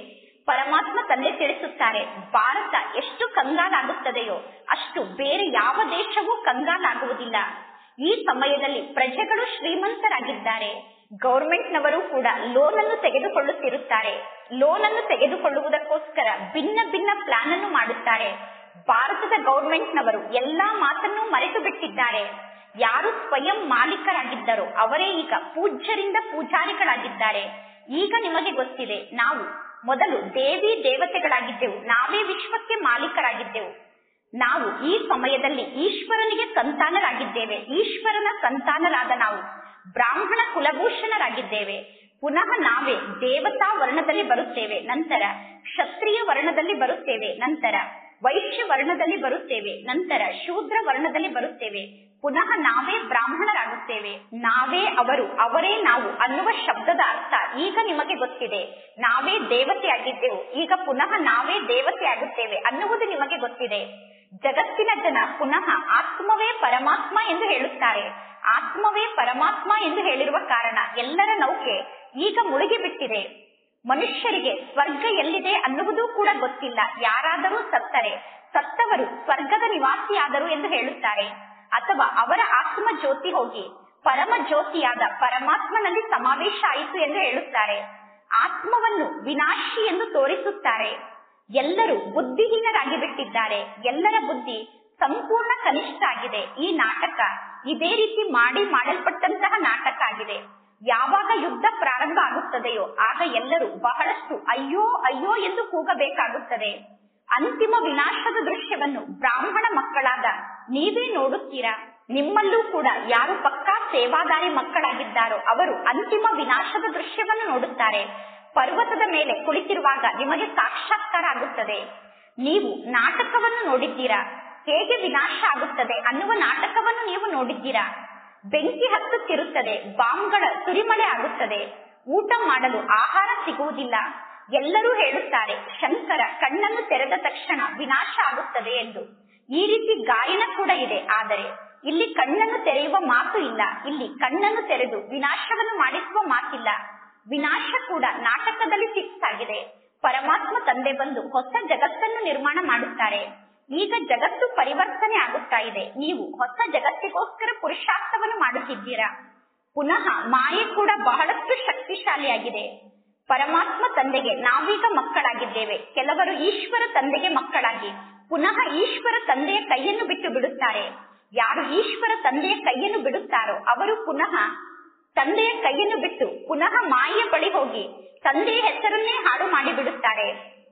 ಪರಮಾತ್ಮ ತಂದೆ ತಿಳಿಸುತ್ತಾರೆ ಭಾರತ ಎಷ್ಟು ಕಂಗಾಲಾಗುತ್ತದೆಯೋ ಅಷ್ಟು ಬೇರೆ ಯಾವ ದೇಶವೂ ಕಂಗಾಲಾಗುವುದಿಲ್ಲ ಈ ಸಮಯದಲ್ಲಿ ಪ್ರಜೆಗಳು ಶ್ರೀಮಂತರಾಗಿದ್ದಾರೆ ಗೌರ್ಮೆಂಟ್ ನವರು ಕೂಡ ಲೋನ್ ಅನ್ನು ತೆಗೆದುಕೊಳ್ಳುತ್ತಿರುತ್ತಾರೆ ಲೋನ್ ಅನ್ನು ತೆಗೆದುಕೊಳ್ಳುವುದಕ್ಕೋಸ್ಕರ ಭಿನ್ನ ಭಿನ್ನ ಪ್ಲಾನ್ ಅನ್ನು ಮಾಡುತ್ತಾರೆ ಭಾರತದ ಗೌರ್ಮೆಂಟ್ ನವರು ಎಲ್ಲಾ ಮಾತನ್ನು ಮರೆತು ಬಿಟ್ಟಿದ್ದಾರೆ ಯಾರು ಸ್ವಯಂ ಮಾಲೀಕರಾಗಿದ್ದರೋ ಅವರೇ ಈಗ ಪೂಜ್ಯರಿಂದ ಪೂಜಾರಿಗಳಾಗಿದ್ದಾರೆ ಈಗ ನಿಮಗೆ ಗೊತ್ತಿದೆ ನಾವು ಮೊದಲು ದೇವಿ ದೇವತೆಗಳಾಗಿದ್ದೆವು ನಾವೇ ವಿಶ್ವಕ್ಕೆ ಮಾಲೀಕರಾಗಿದ್ದೆವು ನಾವು ಈ ಸಮಯದಲ್ಲಿ ಈಶ್ವರನಿಗೆ ಸಂತಾನರಾಗಿದ್ದೇವೆ ಈಶ್ವರನ ಸಂತಾನರಾದ ನಾವು ಬ್ರಾಹ್ಮಣ ಕುಲಭೂಷಣರಾಗಿದ್ದೇವೆ ಪುನಃ ನಾವೇ ದೇವತಾ ವರ್ಣದಲ್ಲಿ ಬರುತ್ತೇವೆ ನಂತರ ಕ್ಷತ್ರಿಯ ವರ್ಣದಲ್ಲಿ ಬರುತ್ತೇವೆ ನಂತರ ವೈಶ್ಯ ವರ್ಣದಲ್ಲಿ ಬರುತ್ತೇವೆ ನಂತರ ಶೂದ್ರ ವರ್ಣದಲ್ಲಿ ಬರುತ್ತೇವೆ ಪುನಃ ನಾವೇ ಬ್ರಾಹ್ಮಣರಾಗುತ್ತೇವೆ ನಾವೇ ಅವರು ಅವರೇ ನಾವು ಅನ್ನುವ ಶಬ್ದದ ಅರ್ಥ ಈಗ ನಿಮಗೆ ಗೊತ್ತಿದೆ ನಾವೇ ದೇವತೆ ಆಗಿದ್ದೆವು ಈಗ ಪುನಃ ನಾವೇ ದೇವತೆ ಆಗುತ್ತೇವೆ ಅನ್ನುವುದು ನಿಮಗೆ ಗೊತ್ತಿದೆ ಜಗತ್ತಿನ ಜನ ಪುನಃ ಆತ್ಮವೇ ಪರಮಾತ್ಮ ಎಂದು ಹೇಳುತ್ತಾರೆ ಆತ್ಮವೇ ಪರಮಾತ್ಮ ಎಂದು ಹೇಳಿರುವ ಕಾರಣ ಎಲ್ಲರ ನೌಕೆ ಈಗ ಮುಳುಗಿ ಬಿಟ್ಟಿದೆ ಮನುಷ್ಯರಿಗೆ ಸ್ವರ್ಗ ಎಲ್ಲಿದೆ ಅನ್ನುವುದೂ ಕೂಡ ಗೊತ್ತಿಲ್ಲ ಯಾರಾದರೂ ಸತ್ತರೆ ಸತ್ತವರು ಸ್ವರ್ಗದ ನಿವಾಸಿಯಾದರು ಎಂದು ಹೇಳುತ್ತಾರೆ ಅಥವಾ ಅವರ ಆತ್ಮ ಜ್ಯೋತಿ ಹೋಗಿ ಪರಮ ಜ್ಯೋತಿಯಾದ ಪರಮಾತ್ಮನಲ್ಲಿ ಸಮಾವೇಶ ಆಯಿತು ಎಂದು ಹೇಳುತ್ತಾರೆ ಆತ್ಮವನ್ನು ವಿನಾಶಿ ಎಂದು ತೋರಿಸುತ್ತಾರೆ ಎಲ್ಲರೂ ಬುದ್ಧಿಹೀನರಾಗಿ ಬಿಟ್ಟಿದ್ದಾರೆ ಎಲ್ಲರ ಬುದ್ಧಿ ಸಂಪೂರ್ಣ ಕನಿಷ್ಠ ಆಗಿದೆ ಈ ನಾಟಕ ಇದೇ ರೀತಿ ಮಾಡಿ ಮಾಡಲ್ಪಟ್ಟಂತಹ ನಾಟಕ ಆಗಿದೆ ಯಾವಾಗ ಯುದ್ಧ ಪ್ರಾರಂಭ ಆಗುತ್ತದೆಯೋ ಆಗ ಎಲ್ಲರೂ ಬಹಳಷ್ಟು ಅಯ್ಯೋ ಅಯ್ಯೋ ಎಂದು ಕೂಗಬೇಕಾಗುತ್ತದೆ ಅಂತಿಮ ವಿನಾಶದ ದೃಶ್ಯವನ್ನು ಬ್ರಾಹ್ಮಣ ಮಕ್ಕಳಾದ ನೀವೇ ನೋಡುತ್ತೀರಾ ನಿಮ್ಮಲ್ಲೂ ಕೂಡ ಯಾರು ಪಕ್ಕಾ ಸೇವಾದಾರಿ ಮಕ್ಕಳಾಗಿದ್ದಾರೋ ಅವರು ಅಂತಿಮ ವಿನಾಶದ ದೃಶ್ಯವನ್ನು ನೋಡುತ್ತಾರೆ ಪರ್ವತದ ಮೇಲೆ ಕುಳಿತಿರುವಾಗ ನಿಮಗೆ ಸಾಕ್ಷಾತ್ಕಾರ ಆಗುತ್ತದೆ ನೀವು ನಾಟಕವನ್ನು ನೋಡಿದ್ದೀರಾ ಹೇಗೆ ವಿನಾಶ ಆಗುತ್ತದೆ ಅನ್ನುವ ನಾಟಕವನ್ನು ನೀವು ನೋಡಿದ್ದೀರಾ ಬೆಂಕಿ ಹತ್ತುತ್ತಿರುತ್ತದೆ ಬಾಂಬ್ಗಳ ಸುರಿಮಳೆ ಆಗುತ್ತದೆ ಊಟ ಮಾಡಲು ಆಹಾರ ಸಿಗುವುದಿಲ್ಲ ಎಲ್ಲರೂ ಹೇಳುತ್ತಾರೆ ಶಂಕರ ಕಣ್ಣನ್ನು ತೆರೆದ ತಕ್ಷಣ ವಿನಾಶ ಆಗುತ್ತದೆ ಎಂದು ಈ ರೀತಿ ಗಾಯನ ಕೂಡ ಇದೆ ಆದರೆ ಇಲ್ಲಿ ಕಣ್ಣನ್ನು ತೆರೆಯುವ ಮಾತು ಇಲ್ಲ ಇಲ್ಲಿ ಕಣ್ಣನ್ನು ತೆರೆದು ವಿನಾಶವನ್ನು ಮಾಡಿಸುವ ಮಾತಿಲ್ಲ ವಿನಾಶ ಕೂಡ ನಾಟಕದಲ್ಲಿ ಫಿಕ್ಸ್ ಆಗಿದೆ ಪರಮಾತ್ಮ ತಂದೆ ಬಂದು ಹೊಸ ಜಗತ್ತನ್ನು ನಿರ್ಮಾಣ ಮಾಡುತ್ತಾರೆ ಈಗ ಜಗತ್ತು ಪರಿವರ್ತನೆ ಆಗುತ್ತಾ ಇದೆ ನೀವು ಹೊಸ ಜಗತ್ತಿಗೋಸ್ಕರ ಪುರುಷಾರ್ಥವನ್ನು ಮಾಡುತ್ತಿದ್ದೀರಾ ಪುನಃ ಮಾಯೆ ಕೂಡ ಬಹಳಷ್ಟು ಶಕ್ತಿಶಾಲಿಯಾಗಿದೆ ಪರಮಾತ್ಮ ತಂದೆಗೆ ನಾವೀಗ ಮಕ್ಕಳಾಗಿದ್ದೇವೆ ಕೆಲವರು ಈಶ್ವರ ತಂದೆಗೆ ಮಕ್ಕಳಾಗಿ ಪುನಃ ಈಶ್ವರ ತಂದೆಯ ಕೈಯನ್ನು ಬಿಟ್ಟು ಬಿಡುತ್ತಾರೆ ಯಾರು ಈಶ್ವರ ತಂದೆಯ ಕೈಯನ್ನು ಬಿಡುತ್ತಾರೋ ಅವರು ಪುನಃ ತಂದೆಯ ಕೈಯನ್ನು ಬಿಟ್ಟು ಪುನಃ ಮಾಯೆಯ ಬಳಿ ಹೋಗಿ ತಂದೆಯ ಹೆಸರನ್ನೇ ಹಾಡು ಮಾಡಿ ಬಿಡುತ್ತಾರೆ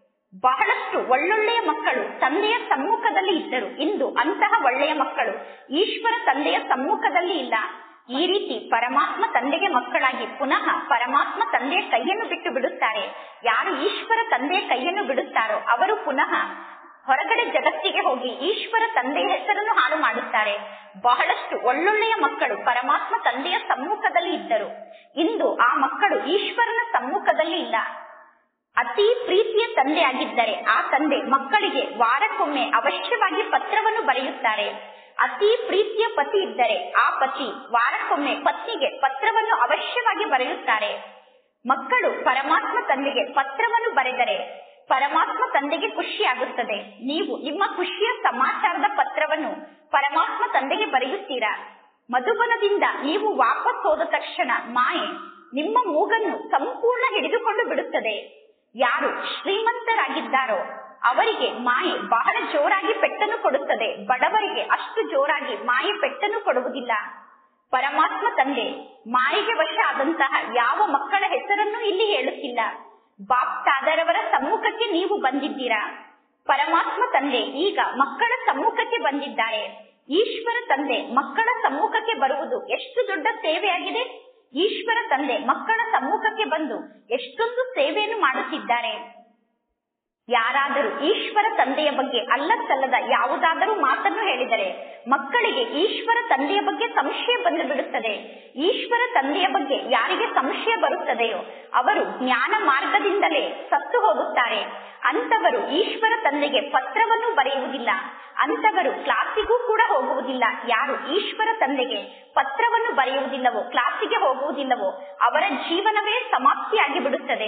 ಬಹಳಷ್ಟು ಒಳ್ಳೊಳ್ಳೆಯ ಮಕ್ಕಳು ತಂದೆಯ ಸಮ್ಮುಖದಲ್ಲಿ ಇದ್ದರು ಇಂದು ಅಂತಹ ಒಳ್ಳೆಯ ಮಕ್ಕಳು ಈಶ್ವರ ತಂದೆಯ ಸಮ್ಮುಖದಲ್ಲಿ ಇಲ್ಲ ಈ ರೀತಿ ಪರಮಾತ್ಮ ತಂದೆಗೆ ಮಕ್ಕಳಾಗಿ ಪುನಃ ಪರಮಾತ್ಮ ತಂದೆಯ ಕೈಯನ್ನು ಬಿಟ್ಟು ಬಿಡುತ್ತಾರೆ ಯಾರು ಈಶ್ವರ ತಂದೆಯ ಕೈಯನ್ನು ಬಿಡುತ್ತಾರೋ ಅವರು ಪುನಃ ಹೊರಗಡೆ ಜಗತ್ತಿಗೆ ಹೋಗಿ ಈಶ್ವರ ತಂದೆಯ ಹೆಸರನ್ನು ಹಾಳು ಮಾಡುತ್ತಾರೆ ಬಹಳಷ್ಟು ಒಳ್ಳೊಳ್ಳೆಯ ಮಕ್ಕಳು ಪರಮಾತ್ಮ ತಂದೆಯ ಸಮ್ಮುಖದಲ್ಲಿ ಇದ್ದರು ಇಂದು ಆ ಮಕ್ಕಳು ಈಶ್ವರನ ಸಮ್ಮುಖದಲ್ಲಿ ಇಲ್ಲ ಅತಿ ಪ್ರೀತಿಯ ತಂದೆ ಆಗಿದ್ದರೆ ಆ ತಂದೆ ಮಕ್ಕಳಿಗೆ ವಾರಕ್ಕೊಮ್ಮೆ ಅವಶ್ಯವಾಗಿ ಪತ್ರವನ್ನು ಬರೆಯುತ್ತಾರೆ ಅತಿ ಪ್ರೀತಿಯ ಪತಿ ಇದ್ದರೆ ಆ ಪತಿ ವಾರಕ್ಕೊಮ್ಮೆ ಪತ್ನಿಗೆ ಪತ್ರವನ್ನು ಅವಶ್ಯವಾಗಿ ಬರೆಯುತ್ತಾರೆ ಮಕ್ಕಳು ಪರಮಾತ್ಮ ತಂದೆಗೆ ಪತ್ರವನ್ನು ಬರೆದರೆ ಪರಮಾತ್ಮ ತಂದೆಗೆ ಖುಷಿಯಾಗುತ್ತದೆ ನೀವು ನಿಮ್ಮ ಖುಷಿಯ ಸಮಾಚಾರದ ಪತ್ರವನ್ನು ಪರಮಾತ್ಮ ತಂದೆಗೆ ಬರೆಯುತ್ತೀರಾ ಮಧುಬನದಿಂದ ನೀವು ವಾಪಸ್ ಹೋದ ತಕ್ಷಣ ಮಾಯೆ ನಿಮ್ಮ ಮೂಗನ್ನು ಸಂಪೂರ್ಣ ಹಿಡಿದುಕೊಂಡು ಬಿಡುತ್ತದೆ ಯಾರು ಶ್ರೀಮಂತರಾಗಿದ್ದಾರೋ ಅವರಿಗೆ ಮಾಯೆ ಬಹಳ ಜೋರಾಗಿ ಪೆಟ್ಟನ್ನು ಕೊಡುತ್ತದೆ ಬಡವರಿಗೆ ಅಷ್ಟು ಜೋರಾಗಿ ಮಾಯೆ ಪೆಟ್ಟನ್ನು ಕೊಡುವುದಿಲ್ಲ ಪರಮಾತ್ಮ ತಂದೆ ಮಾಯೆಗೆ ವಶ ಆದಂತಹ ಯಾವ ಮಕ್ಕಳ ಹೆಸರನ್ನು ಇಲ್ಲಿ ಹೇಳುತ್ತಿಲ್ಲ ಬಾಪ್ತಾದರವರ ಸಮ್ಮುಖಕ್ಕೆ ನೀವು ಬಂದಿದ್ದೀರಾ ಪರಮಾತ್ಮ ತಂದೆ ಈಗ ಮಕ್ಕಳ ಸಮ್ಮುಖಕ್ಕೆ ಬಂದಿದ್ದಾರೆ ಈಶ್ವರ ತಂದೆ ಮಕ್ಕಳ ಸಮ್ಮುಖಕ್ಕೆ ಬರುವುದು ಎಷ್ಟು ದೊಡ್ಡ ಸೇವೆಯಾಗಿದೆ ಈಶ್ವರ ತಂದೆ ಮಕ್ಕಳ ಸಮ್ಮುಖಕ್ಕೆ ಬಂದು ಎಷ್ಟೊಂದು ಸೇವೆಯನ್ನು ಮಾಡುತ್ತಿದ್ದಾರೆ ಯಾರಾದರೂ ಈಶ್ವರ ತಂದೆಯ ಬಗ್ಗೆ ಅಲ್ಲಸಲ್ಲದ ಯಾವುದಾದರೂ ಮಾತನ್ನು ಹೇಳಿದರೆ ಮಕ್ಕಳಿಗೆ ಈಶ್ವರ ತಂದೆಯ ಬಗ್ಗೆ ಸಂಶಯ ಬಂದು ಬಿಡುತ್ತದೆ ಈಶ್ವರ ತಂದೆಯ ಬಗ್ಗೆ ಯಾರಿಗೆ ಸಂಶಯ ಬರುತ್ತದೆಯೋ ಅವರು ಜ್ಞಾನ ಮಾರ್ಗದಿಂದಲೇ ಸತ್ತು ಹೋಗುತ್ತಾರೆ ಅಂತವರು ಈಶ್ವರ ತಂದೆಗೆ ಪತ್ರವನ್ನು ಬರೆಯುವುದಿಲ್ಲ ಅಂತವರು ಕ್ಲಾಸಿಗೂ ಕೂಡ ಹೋಗುವುದಿಲ್ಲ ಯಾರು ಈಶ್ವರ ತಂದೆಗೆ ಪತ್ರವನ್ನು ಬರೆಯುವುದಿಲ್ಲವೋ ಕ್ಲಾಸಿಗೆ ಹೋಗುವುದಿಲ್ಲವೋ ಅವರ ಜೀವನವೇ ಸಮಾಪ್ತಿಯಾಗಿ ಬಿಡುತ್ತದೆ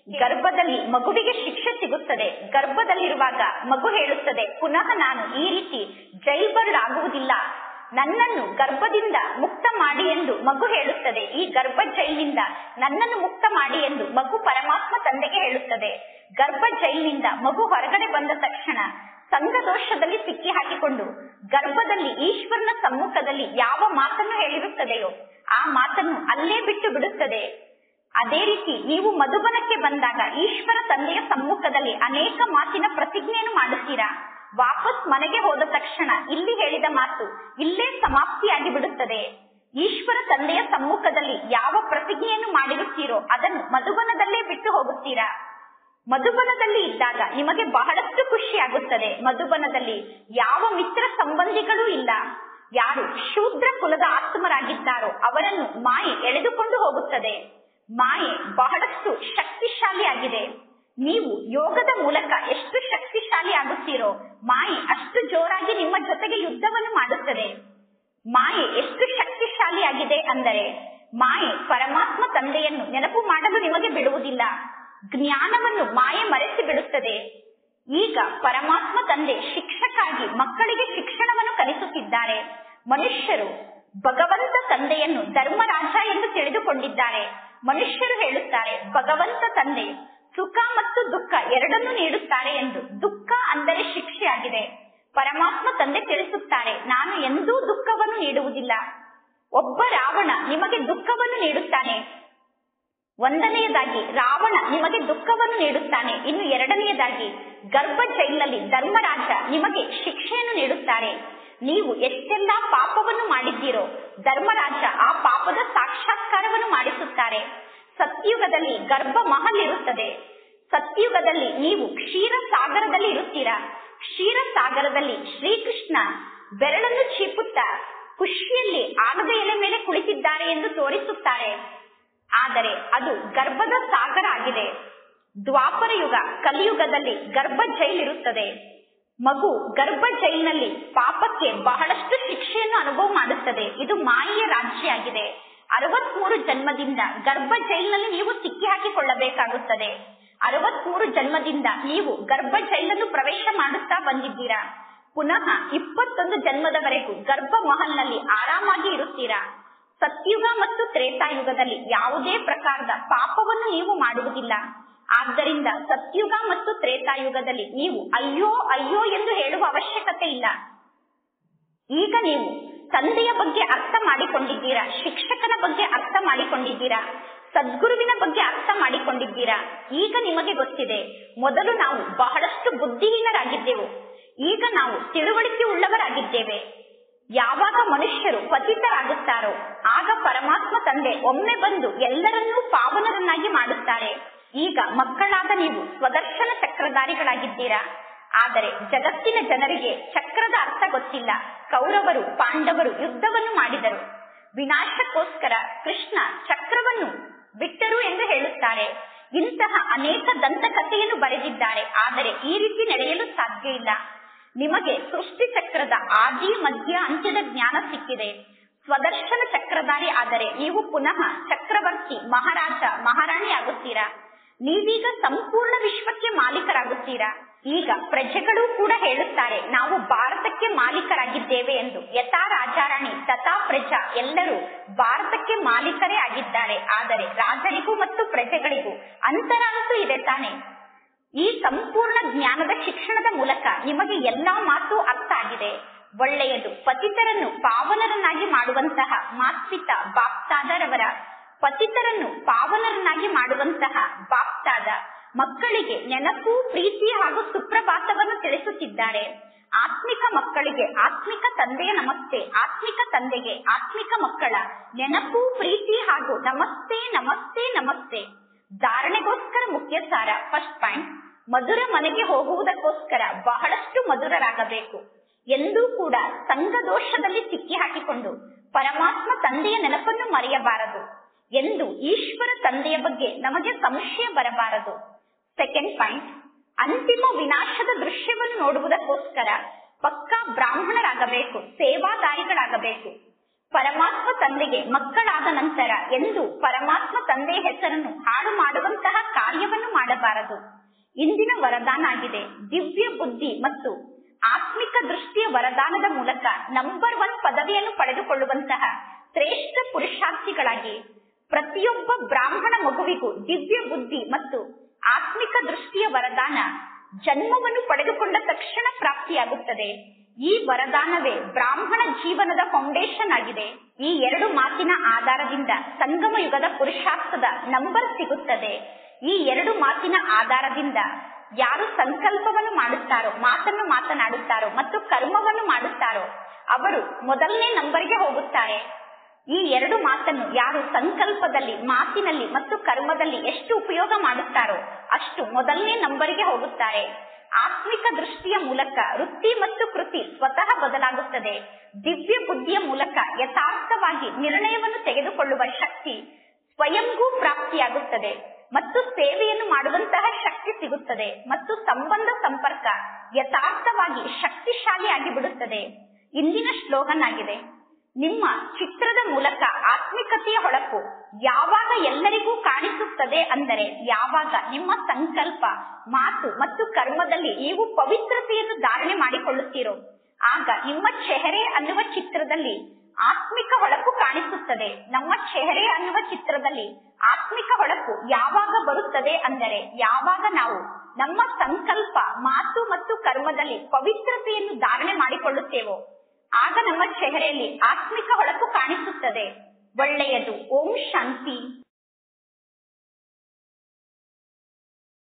ಗರ್ಭದಲ್ಲಿ ಮಗುವಿಗೆ ಶಿಕ್ಷೆ ಸಿಗುತ್ತದೆ ಗರ್ಭದಲ್ಲಿರುವಾಗ ಮಗು ಹೇಳುತ್ತದೆ ಪುನಃ ನಾನು ಈ ರೀತಿ ಜೈಲ್ ಬರ್ಡ್ ಆಗುವುದಿಲ್ಲ ನನ್ನನ್ನು ಗರ್ಭದಿಂದ ಮುಕ್ತ ಮಾಡಿ ಎಂದು ಮಗು ಹೇಳುತ್ತದೆ ಈ ಗರ್ಭ ಜೈಲಿನಿಂದ ನನ್ನನ್ನು ಮುಕ್ತ ಮಾಡಿ ಎಂದು ಮಗು ಪರಮಾತ್ಮ ತಂದೆಗೆ ಹೇಳುತ್ತದೆ ಗರ್ಭ ಜೈಲಿನಿಂದ ಮಗು ಹೊರಗಡೆ ಬಂದ ತಕ್ಷಣ ಸಂಘದೋಷದಲ್ಲಿ ಸಿಕ್ಕಿ ಹಾಕಿಕೊಂಡು ಗರ್ಭದಲ್ಲಿ ಈಶ್ವರನ ಸಮ್ಮುಖದಲ್ಲಿ ಯಾವ ಮಾತನ್ನು ಹೇಳಿರುತ್ತದೆಯೋ ಆ ಮಾತನ್ನು ಅಲ್ಲೇ ಬಿಟ್ಟು ಬಿಡುತ್ತದೆ ಅದೇ ರೀತಿ ನೀವು ಮಧುಬನಕ್ಕೆ ಬಂದಾಗ ಈಶ್ವರ ತಂದೆಯ ಸಮ್ಮುಖದಲ್ಲಿ ಅನೇಕ ಮಾತಿನ ಪ್ರತಿಜ್ಞೆಯನ್ನು ಮಾಡುತ್ತೀರಾ ವಾಪಸ್ ಮನೆಗೆ ಹೋದ ತಕ್ಷಣ ಇಲ್ಲಿ ಹೇಳಿದ ಮಾತು ಇಲ್ಲೇ ಸಮಾಪ್ತಿಯಾಗಿ ಬಿಡುತ್ತದೆ ಈಶ್ವರ ತಂದೆಯ ಸಮ್ಮುಖದಲ್ಲಿ ಯಾವ ಪ್ರತಿಜ್ಞೆಯನ್ನು ಮಾಡಿರುತ್ತೀರೋ ಅದನ್ನು ಮಧುಬನದಲ್ಲೇ ಬಿಟ್ಟು ಹೋಗುತ್ತೀರಾ ಮಧುಬನದಲ್ಲಿ ಇದ್ದಾಗ ನಿಮಗೆ ಬಹಳಷ್ಟು ಖುಷಿ ಆಗುತ್ತದೆ ಮಧುಬನದಲ್ಲಿ ಯಾವ ಮಿತ್ರ ಸಂಬಂಧಿಗಳೂ ಇಲ್ಲ ಯಾರು ಶೂದ್ರ ಕುಲದ ಆತ್ಮರಾಗಿದ್ದಾರೋ ಅವರನ್ನು ಮಾಯೆ ಎಳೆದುಕೊಂಡು ಹೋಗುತ್ತದೆ ಮಾಯೆ ಬಹಳಷ್ಟು ಶಕ್ತಿಶಾಲಿಯಾಗಿದೆ ನೀವು ಯೋಗದ ಮೂಲಕ ಎಷ್ಟು ಶಕ್ತಿಶಾಲಿ ಆಗುತ್ತೀರೋ ಮಾಯೆ ಅಷ್ಟು ಜೋರಾಗಿ ನಿಮ್ಮ ಜೊತೆಗೆ ಯುದ್ಧವನ್ನು ಮಾಡುತ್ತದೆ ಮಾಯೆ ಎಷ್ಟು ಶಕ್ತಿಶಾಲಿಯಾಗಿದೆ ಅಂದರೆ ಮಾಯೆ ಪರಮಾತ್ಮ ತಂದೆಯನ್ನು ನೆನಪು ಮಾಡಲು ನಿಮಗೆ ಬಿಡುವುದಿಲ್ಲ ಜ್ಞಾನವನ್ನು ಮಾಯೆ ಮರೆಸಿ ಬಿಡುತ್ತದೆ ಈಗ ಪರಮಾತ್ಮ ತಂದೆ ಶಿಕ್ಷಕಾಗಿ ಮಕ್ಕಳಿಗೆ ಶಿಕ್ಷಣವನ್ನು ಕಲಿಸುತ್ತಿದ್ದಾರೆ ಮನುಷ್ಯರು ಭಗವಂತ ತಂದೆಯನ್ನು ಧರ್ಮರಾಜ ಎಂದು ತಿಳಿದುಕೊಂಡಿದ್ದಾರೆ ಮನುಷ್ಯರು ಹೇಳುತ್ತಾರೆ ಭಗವಂತ ತಂದೆ ಸುಖ ಮತ್ತು ದುಃಖ ಎರಡನ್ನೂ ನೀಡುತ್ತಾರೆ ಎಂದು ದುಃಖ ಅಂದರೆ ಶಿಕ್ಷೆಯಾಗಿದೆ ಪರಮಾತ್ಮ ತಂದೆ ತಿಳಿಸುತ್ತಾರೆ ನಾನು ಎಂದೂ ದುಃಖವನ್ನು ನೀಡುವುದಿಲ್ಲ ಒಬ್ಬ ರಾವಣ ನಿಮಗೆ ದುಃಖವನ್ನು ನೀಡುತ್ತಾನೆ ಒಂದನೆಯದಾಗಿ ರಾವಣ ನಿಮಗೆ ದುಃಖವನ್ನು ನೀಡುತ್ತಾನೆ ಇನ್ನು ಎರಡನೆಯದಾಗಿ ಗರ್ಭ ಜೈಲಿನಲ್ಲಿ ಧರ್ಮರಾಜ ನಿಮಗೆ ಶಿಕ್ಷೆಯನ್ನು ನೀಡುತ್ತಾರೆ ನೀವು ಎಷ್ಟೆಲ್ಲಾ ಪಾಪವನ್ನು ಮಾಡಿದ್ದೀರೋ ಧರ್ಮರಾಜ ಆ ಪಾಪದ ಸಾಕ್ಷಾತ್ಕಾರವನ್ನು ಮಾಡಿಸುತ್ತಾರೆ ಸತ್ಯುಗದಲ್ಲಿ ಗರ್ಭ ಮಹಲ್ ಇರುತ್ತದೆ ಸತ್ಯುಗದಲ್ಲಿ ನೀವು ಕ್ಷೀರ ಸಾಗರದಲ್ಲಿ ಇರುತ್ತೀರಾ ಕ್ಷೀರ ಸಾಗರದಲ್ಲಿ ಶ್ರೀಕೃಷ್ಣ ಬೆರಳನ್ನು ಚೀಪುತ್ತಾ ಖುಷಿಯಲ್ಲಿ ಆಲದ ಎಲೆ ಮೇಲೆ ಕುಳಿತಿದ್ದಾರೆ ಎಂದು ತೋರಿಸುತ್ತಾರೆ ಆದರೆ ಅದು ಗರ್ಭದ ಸಾಗರ ಆಗಿದೆ ದ್ವಾಪರ ಯುಗ ಕಲಿಯುಗದಲ್ಲಿ ಗರ್ಭ ಜೈಲ್ ಇರುತ್ತದೆ ಮಗು ಗರ್ಭ ಜೈಲಿನಲ್ಲಿ ಪಾಪಕ್ಕೆ ಬಹಳಷ್ಟು ಶಿಕ್ಷೆಯನ್ನು ಅನುಭವ ಮಾಡುತ್ತದೆ ಇದು ಮಾಯೆಯ ರಾಜ್ಯ ಆಗಿದೆ ಅರವತ್ಮೂರು ಜನ್ಮದಿಂದ ಗರ್ಭ ಜೈಲಿನಲ್ಲಿ ನೀವು ಸಿಕ್ಕಿ ಹಾಕಿಕೊಳ್ಳಬೇಕಾಗುತ್ತದೆ ಅರವತ್ಮೂರು ಜನ್ಮದಿಂದ ನೀವು ಗರ್ಭ ಜೈಲನ್ನು ಪ್ರವೇಶ ಮಾಡುತ್ತಾ ಬಂದಿದ್ದೀರಾ ಪುನಃ ಇಪ್ಪತ್ತೊಂದು ಜನ್ಮದವರೆಗೂ ಗರ್ಭ ಮಹಲ್ನಲ್ಲಿ ಆರಾಮಾಗಿ ಇರುತ್ತೀರಾ ಸತ್ಯುಗ ಮತ್ತು ತ್ರೇತಾಯುಗದಲ್ಲಿ ಯಾವುದೇ ಪ್ರಕಾರದ ಪಾಪವನ್ನು ನೀವು ಮಾಡುವುದಿಲ್ಲ ಆದ್ದರಿಂದ ಸತ್ಯುಗ ಮತ್ತು ತ್ರೇತಾಯುಗದಲ್ಲಿ ನೀವು ಅಯ್ಯೋ ಅಯ್ಯೋ ಎಂದು ಹೇಳುವ ಅವಶ್ಯಕತೆ ಇಲ್ಲ ಈಗ ನೀವು ತಂದೆಯ ಬಗ್ಗೆ ಅರ್ಥ ಮಾಡಿಕೊಂಡಿದ್ದೀರಾ ಶಿಕ್ಷಕನ ಬಗ್ಗೆ ಅರ್ಥ ಮಾಡಿಕೊಂಡಿದ್ದೀರಾ ಸದ್ಗುರುವಿನ ಬಗ್ಗೆ ಅರ್ಥ ಮಾಡಿಕೊಂಡಿದ್ದೀರಾ ಈಗ ನಿಮಗೆ ಗೊತ್ತಿದೆ ಮೊದಲು ನಾವು ಬಹಳಷ್ಟು ಬುದ್ಧಿಹೀನರಾಗಿದ್ದೆವು ಈಗ ನಾವು ತಿಳುವಳಿಕೆ ಉಳ್ಳವರಾಗಿದ್ದೇವೆ ಯಾವಾಗ ಮನುಷ್ಯರು ಪತಿತರಾಗುತ್ತಾರೋ ಆಗ ಪರಮಾತ್ಮ ತಂದೆ ಒಮ್ಮೆ ಬಂದು ಎಲ್ಲರನ್ನೂ ಪಾವನರನ್ನಾಗಿ ಮಾಡುತ್ತಾರೆ ಈಗ ಮಕ್ಕಳಾದ ನೀವು ಸ್ವದರ್ಶನ ಚಕ್ರಧಾರಿಗಳಾಗಿದ್ದೀರಾ ಆದರೆ ಜಗತ್ತಿನ ಜನರಿಗೆ ಚಕ್ರದ ಅರ್ಥ ಗೊತ್ತಿಲ್ಲ ಕೌರವರು ಪಾಂಡವರು ಯುದ್ಧವನ್ನು ಮಾಡಿದರು ವಿನಾಶಕ್ಕೋಸ್ಕರ ಕೃಷ್ಣ ಚಕ್ರವನ್ನು ಬಿಟ್ಟರು ಎಂದು ಹೇಳುತ್ತಾರೆ ಇಂತಹ ಅನೇಕ ದಂತಕಥೆಯನ್ನು ಬರೆದಿದ್ದಾರೆ ಆದರೆ ಈ ರೀತಿ ನಡೆಯಲು ಸಾಧ್ಯ ಇಲ್ಲ ನಿಮಗೆ ಸೃಷ್ಟಿ ಚಕ್ರದ ಆದಿ ಮಧ್ಯ ಅಂತ್ಯದ ಜ್ಞಾನ ಸಿಕ್ಕಿದೆ ಸ್ವದರ್ಶನ ಚಕ್ರಧಾರಿ ಆದರೆ ನೀವು ಪುನಃ ಚಕ್ರವರ್ತಿ ಮಹಾರಾಜ ಮಹಾರಾಣಿ ಆಗುತ್ತೀರಾ ನೀವೀಗ ಸಂಪೂರ್ಣ ವಿಶ್ವಕ್ಕೆ ಮಾಲೀಕರಾಗುತ್ತೀರಾ ಈಗ ಪ್ರಜೆಗಳು ಕೂಡ ಹೇಳುತ್ತಾರೆ ನಾವು ಭಾರತಕ್ಕೆ ಮಾಲೀಕರಾಗಿದ್ದೇವೆ ಎಂದು ಯಥಾ ರಾಜಾರಾಣಿ ತಥಾ ಪ್ರಜಾ ಎಲ್ಲರೂ ಭಾರತಕ್ಕೆ ಮಾಲೀಕರೇ ಆಗಿದ್ದಾರೆ ಆದರೆ ರಾಜರಿಗೂ ಮತ್ತು ಪ್ರಜೆಗಳಿಗೂ ಅಂತರ ಅಂತೂ ಇದೆ ತಾನೆ ಈ ಸಂಪೂರ್ಣ ಜ್ಞಾನದ ಶಿಕ್ಷಣದ ಮೂಲಕ ನಿಮಗೆ ಎಲ್ಲಾ ಮಾತು ಅರ್ಥ ಆಗಿದೆ ಒಳ್ಳೆಯದು ಪತಿತರನ್ನು ಪಾವನರನ್ನಾಗಿ ಮಾಡುವಂತಹ ಮಾತ್ಪಿತ ಬಾಪ್ತಾದರವರ ಪತಿತರನ್ನು ಪಾವನರನ್ನಾಗಿ ಮಾಡುವಂತಹ ಬಾಪ್ತಾದ ಮಕ್ಕಳಿಗೆ ನೆನಪು ಪ್ರೀತಿ ಹಾಗೂ ಸುಪ್ರಭಾತವನ್ನು ತಿಳಿಸುತ್ತಿದ್ದಾರೆ ಆತ್ಮಿಕ ಮಕ್ಕಳಿಗೆ ಆತ್ಮಿಕ ತಂದೆಯ ನಮಸ್ತೆ ಆತ್ಮಿಕ ತಂದೆಗೆ ಆತ್ಮಿಕ ಮಕ್ಕಳ ನೆನಪು ಪ್ರೀತಿ ಹಾಗೂ ನಮಸ್ತೆ ನಮಸ್ತೆ ನಮಸ್ತೆ ಧಾರಣೆಗೋಸ್ಕರ ಮುಖ್ಯ ಸಾರ ಫಸ್ಟ್ ಪಾಯಿಂಟ್ ಮಧುರ ಮನೆಗೆ ಹೋಗುವುದಕ್ಕೋಸ್ಕರ ಬಹಳಷ್ಟು ಮಧುರರಾಗಬೇಕು ಎಂದೂ ಕೂಡ ಸಂಘದೋಷದಲ್ಲಿ ಸಿಕ್ಕಿ ಹಾಕಿಕೊಂಡು ಪರಮಾತ್ಮ ತಂದೆಯ ನೆನಪನ್ನು ಮರೆಯಬಾರದು ಎಂದು ಈಶ್ವರ ತಂದೆಯ ಬಗ್ಗೆ ನಮಗೆ ಸಂಶಯ ಬರಬಾರದು ಸೆಕೆಂಡ್ ಪಾಯಿಂಟ್ ಅಂತಿಮ ವಿನಾಶದ ದೃಶ್ಯವನ್ನು ನೋಡುವುದಕ್ಕೋಸ್ಕರ ಪಕ್ಕಾ ಬ್ರಾಹ್ಮಣರಾಗಬೇಕು ಸೇವಾದಾರಿಗಳಾಗಬೇಕು ಪರಮಾತ್ಮ ತಂದೆಗೆ ಮಕ್ಕಳಾದ ನಂತರ ಎಂದು ಪರಮಾತ್ಮ ತಂದೆಯ ಹೆಸರನ್ನು ಹಾಳು ಮಾಡುವಂತಹ ಕಾರ್ಯವನ್ನು ಮಾಡಬಾರದು ಇಂದಿನ ವರದಾನ ಆಗಿದೆ ದಿವ್ಯ ಬುದ್ಧಿ ಮತ್ತು ಆತ್ಮಿಕ ದೃಷ್ಟಿಯ ವರದಾನದ ಮೂಲಕ ನಂಬರ್ ಒನ್ ಪದವಿಯನ್ನು ಪಡೆದುಕೊಳ್ಳುವಂತಹ ಶ್ರೇಷ್ಠ ಪುರುಷಾರ್ಥಿಗಳಾಗಿ ಪ್ರತಿಯೊಬ್ಬ ಬ್ರಾಹ್ಮಣ ಮಗುವಿಗೂ ದಿವ್ಯ ಬುದ್ಧಿ ಮತ್ತು ಆತ್ಮಿಕ ದೃಷ್ಟಿಯ ವರದಾನ ಜನ್ಮವನ್ನು ಪಡೆದುಕೊಂಡ ತಕ್ಷಣ ಪ್ರಾಪ್ತಿಯಾಗುತ್ತದೆ ಈ ವರದಾನವೇ ಬ್ರಾಹ್ಮಣ ಜೀವನದ ಫೌಂಡೇಶನ್ ಆಗಿದೆ ಈ ಎರಡು ಮಾತಿನ ಆಧಾರದಿಂದ ಸಂಗಮ ಯುಗದ ಪುರುಷಾರ್ಥದ ನಂಬರ್ ಸಿಗುತ್ತದೆ ಈ ಎರಡು ಮಾತಿನ ಆಧಾರದಿಂದ ಯಾರು ಸಂಕಲ್ಪವನ್ನು ಮಾಡುತ್ತಾರೋ ಮಾತನ್ನು ಮಾತನಾಡುತ್ತಾರೋ ಮತ್ತು ಕರ್ಮವನ್ನು ಮಾಡುತ್ತಾರೋ ಅವರು ಮೊದಲನೇ ನಂಬರ್ಗೆ ಹೋಗುತ್ತಾರೆ ಈ ಎರಡು ಮಾತನ್ನು ಯಾರು ಸಂಕಲ್ಪದಲ್ಲಿ ಮಾತಿನಲ್ಲಿ ಮತ್ತು ಕರ್ಮದಲ್ಲಿ ಎಷ್ಟು ಉಪಯೋಗ ಮಾಡುತ್ತಾರೋ ಅಷ್ಟು ಮೊದಲನೇ ನಂಬರ್ಗೆ ಹೋಗುತ್ತಾರೆ ಆತ್ಮಿಕ ದೃಷ್ಟಿಯ ಮೂಲಕ ವೃತ್ತಿ ಮತ್ತು ಕೃತಿ ಸ್ವತಃ ಬದಲಾಗುತ್ತದೆ ದಿವ್ಯ ಬುದ್ಧಿಯ ಮೂಲಕ ಯಥಾರ್ಥವಾಗಿ ನಿರ್ಣಯವನ್ನು ತೆಗೆದುಕೊಳ್ಳುವ ಶಕ್ತಿ ಸ್ವಯಂಗೂ ಪ್ರಾಪ್ತಿಯಾಗುತ್ತದೆ ಮತ್ತು ಸೇವೆಯನ್ನು ಮಾಡುವಂತಹ ಶಕ್ತಿ ಸಿಗುತ್ತದೆ ಮತ್ತು ಸಂಬಂಧ ಸಂಪರ್ಕ ಯಥಾರ್ಥವಾಗಿ ಶಕ್ತಿಶಾಲಿಯಾಗಿ ಬಿಡುತ್ತದೆ ಇಂದಿನ ಶ್ಲೋಗನ್ ಆಗಿದೆ ನಿಮ್ಮ ಚಿತ್ರದ ಮೂಲಕ ಆತ್ಮಿಕತೆಯ ಹೊಳಪು ಯಾವಾಗ ಎಲ್ಲರಿಗೂ ಕಾಣಿಸುತ್ತದೆ ಅಂದರೆ ಯಾವಾಗ ನಿಮ್ಮ ಸಂಕಲ್ಪ ಮಾತು ಮತ್ತು ಕರ್ಮದಲ್ಲಿ ನೀವು ಪವಿತ್ರತೆಯನ್ನು ಧಾರಣೆ ಮಾಡಿಕೊಳ್ಳುತ್ತೀರೋ ಆಗ ನಿಮ್ಮ ಚೆಹರೆ ಅನ್ನುವ ಚಿತ್ರದಲ್ಲಿ ಆತ್ಮಿಕ ಹೊಳಪು ಕಾಣಿಸುತ್ತದೆ ನಮ್ಮ ಚೆಹರೆ ಅನ್ನುವ ಚಿತ್ರದಲ್ಲಿ ಆತ್ಮಿಕ ಹೊಳಪು ಯಾವಾಗ ಬರುತ್ತದೆ ಅಂದರೆ ಯಾವಾಗ ನಾವು ನಮ್ಮ ಸಂಕಲ್ಪ ಮಾತು ಮತ್ತು ಕರ್ಮದಲ್ಲಿ ಪವಿತ್ರತೆಯನ್ನು ಧಾರಣೆ ಮಾಡಿಕೊಳ್ಳುತ್ತೇವೋ ಆಗ ನಮ್ಮ ಚೆಹರೆಯಲ್ಲಿ ಆತ್ಮಿಕ ಹೊಳಪು ಕಾಣಿಸುತ್ತದೆ ಒಳ್ಳೆಯದು ಓಂ ಶಾಂತಿ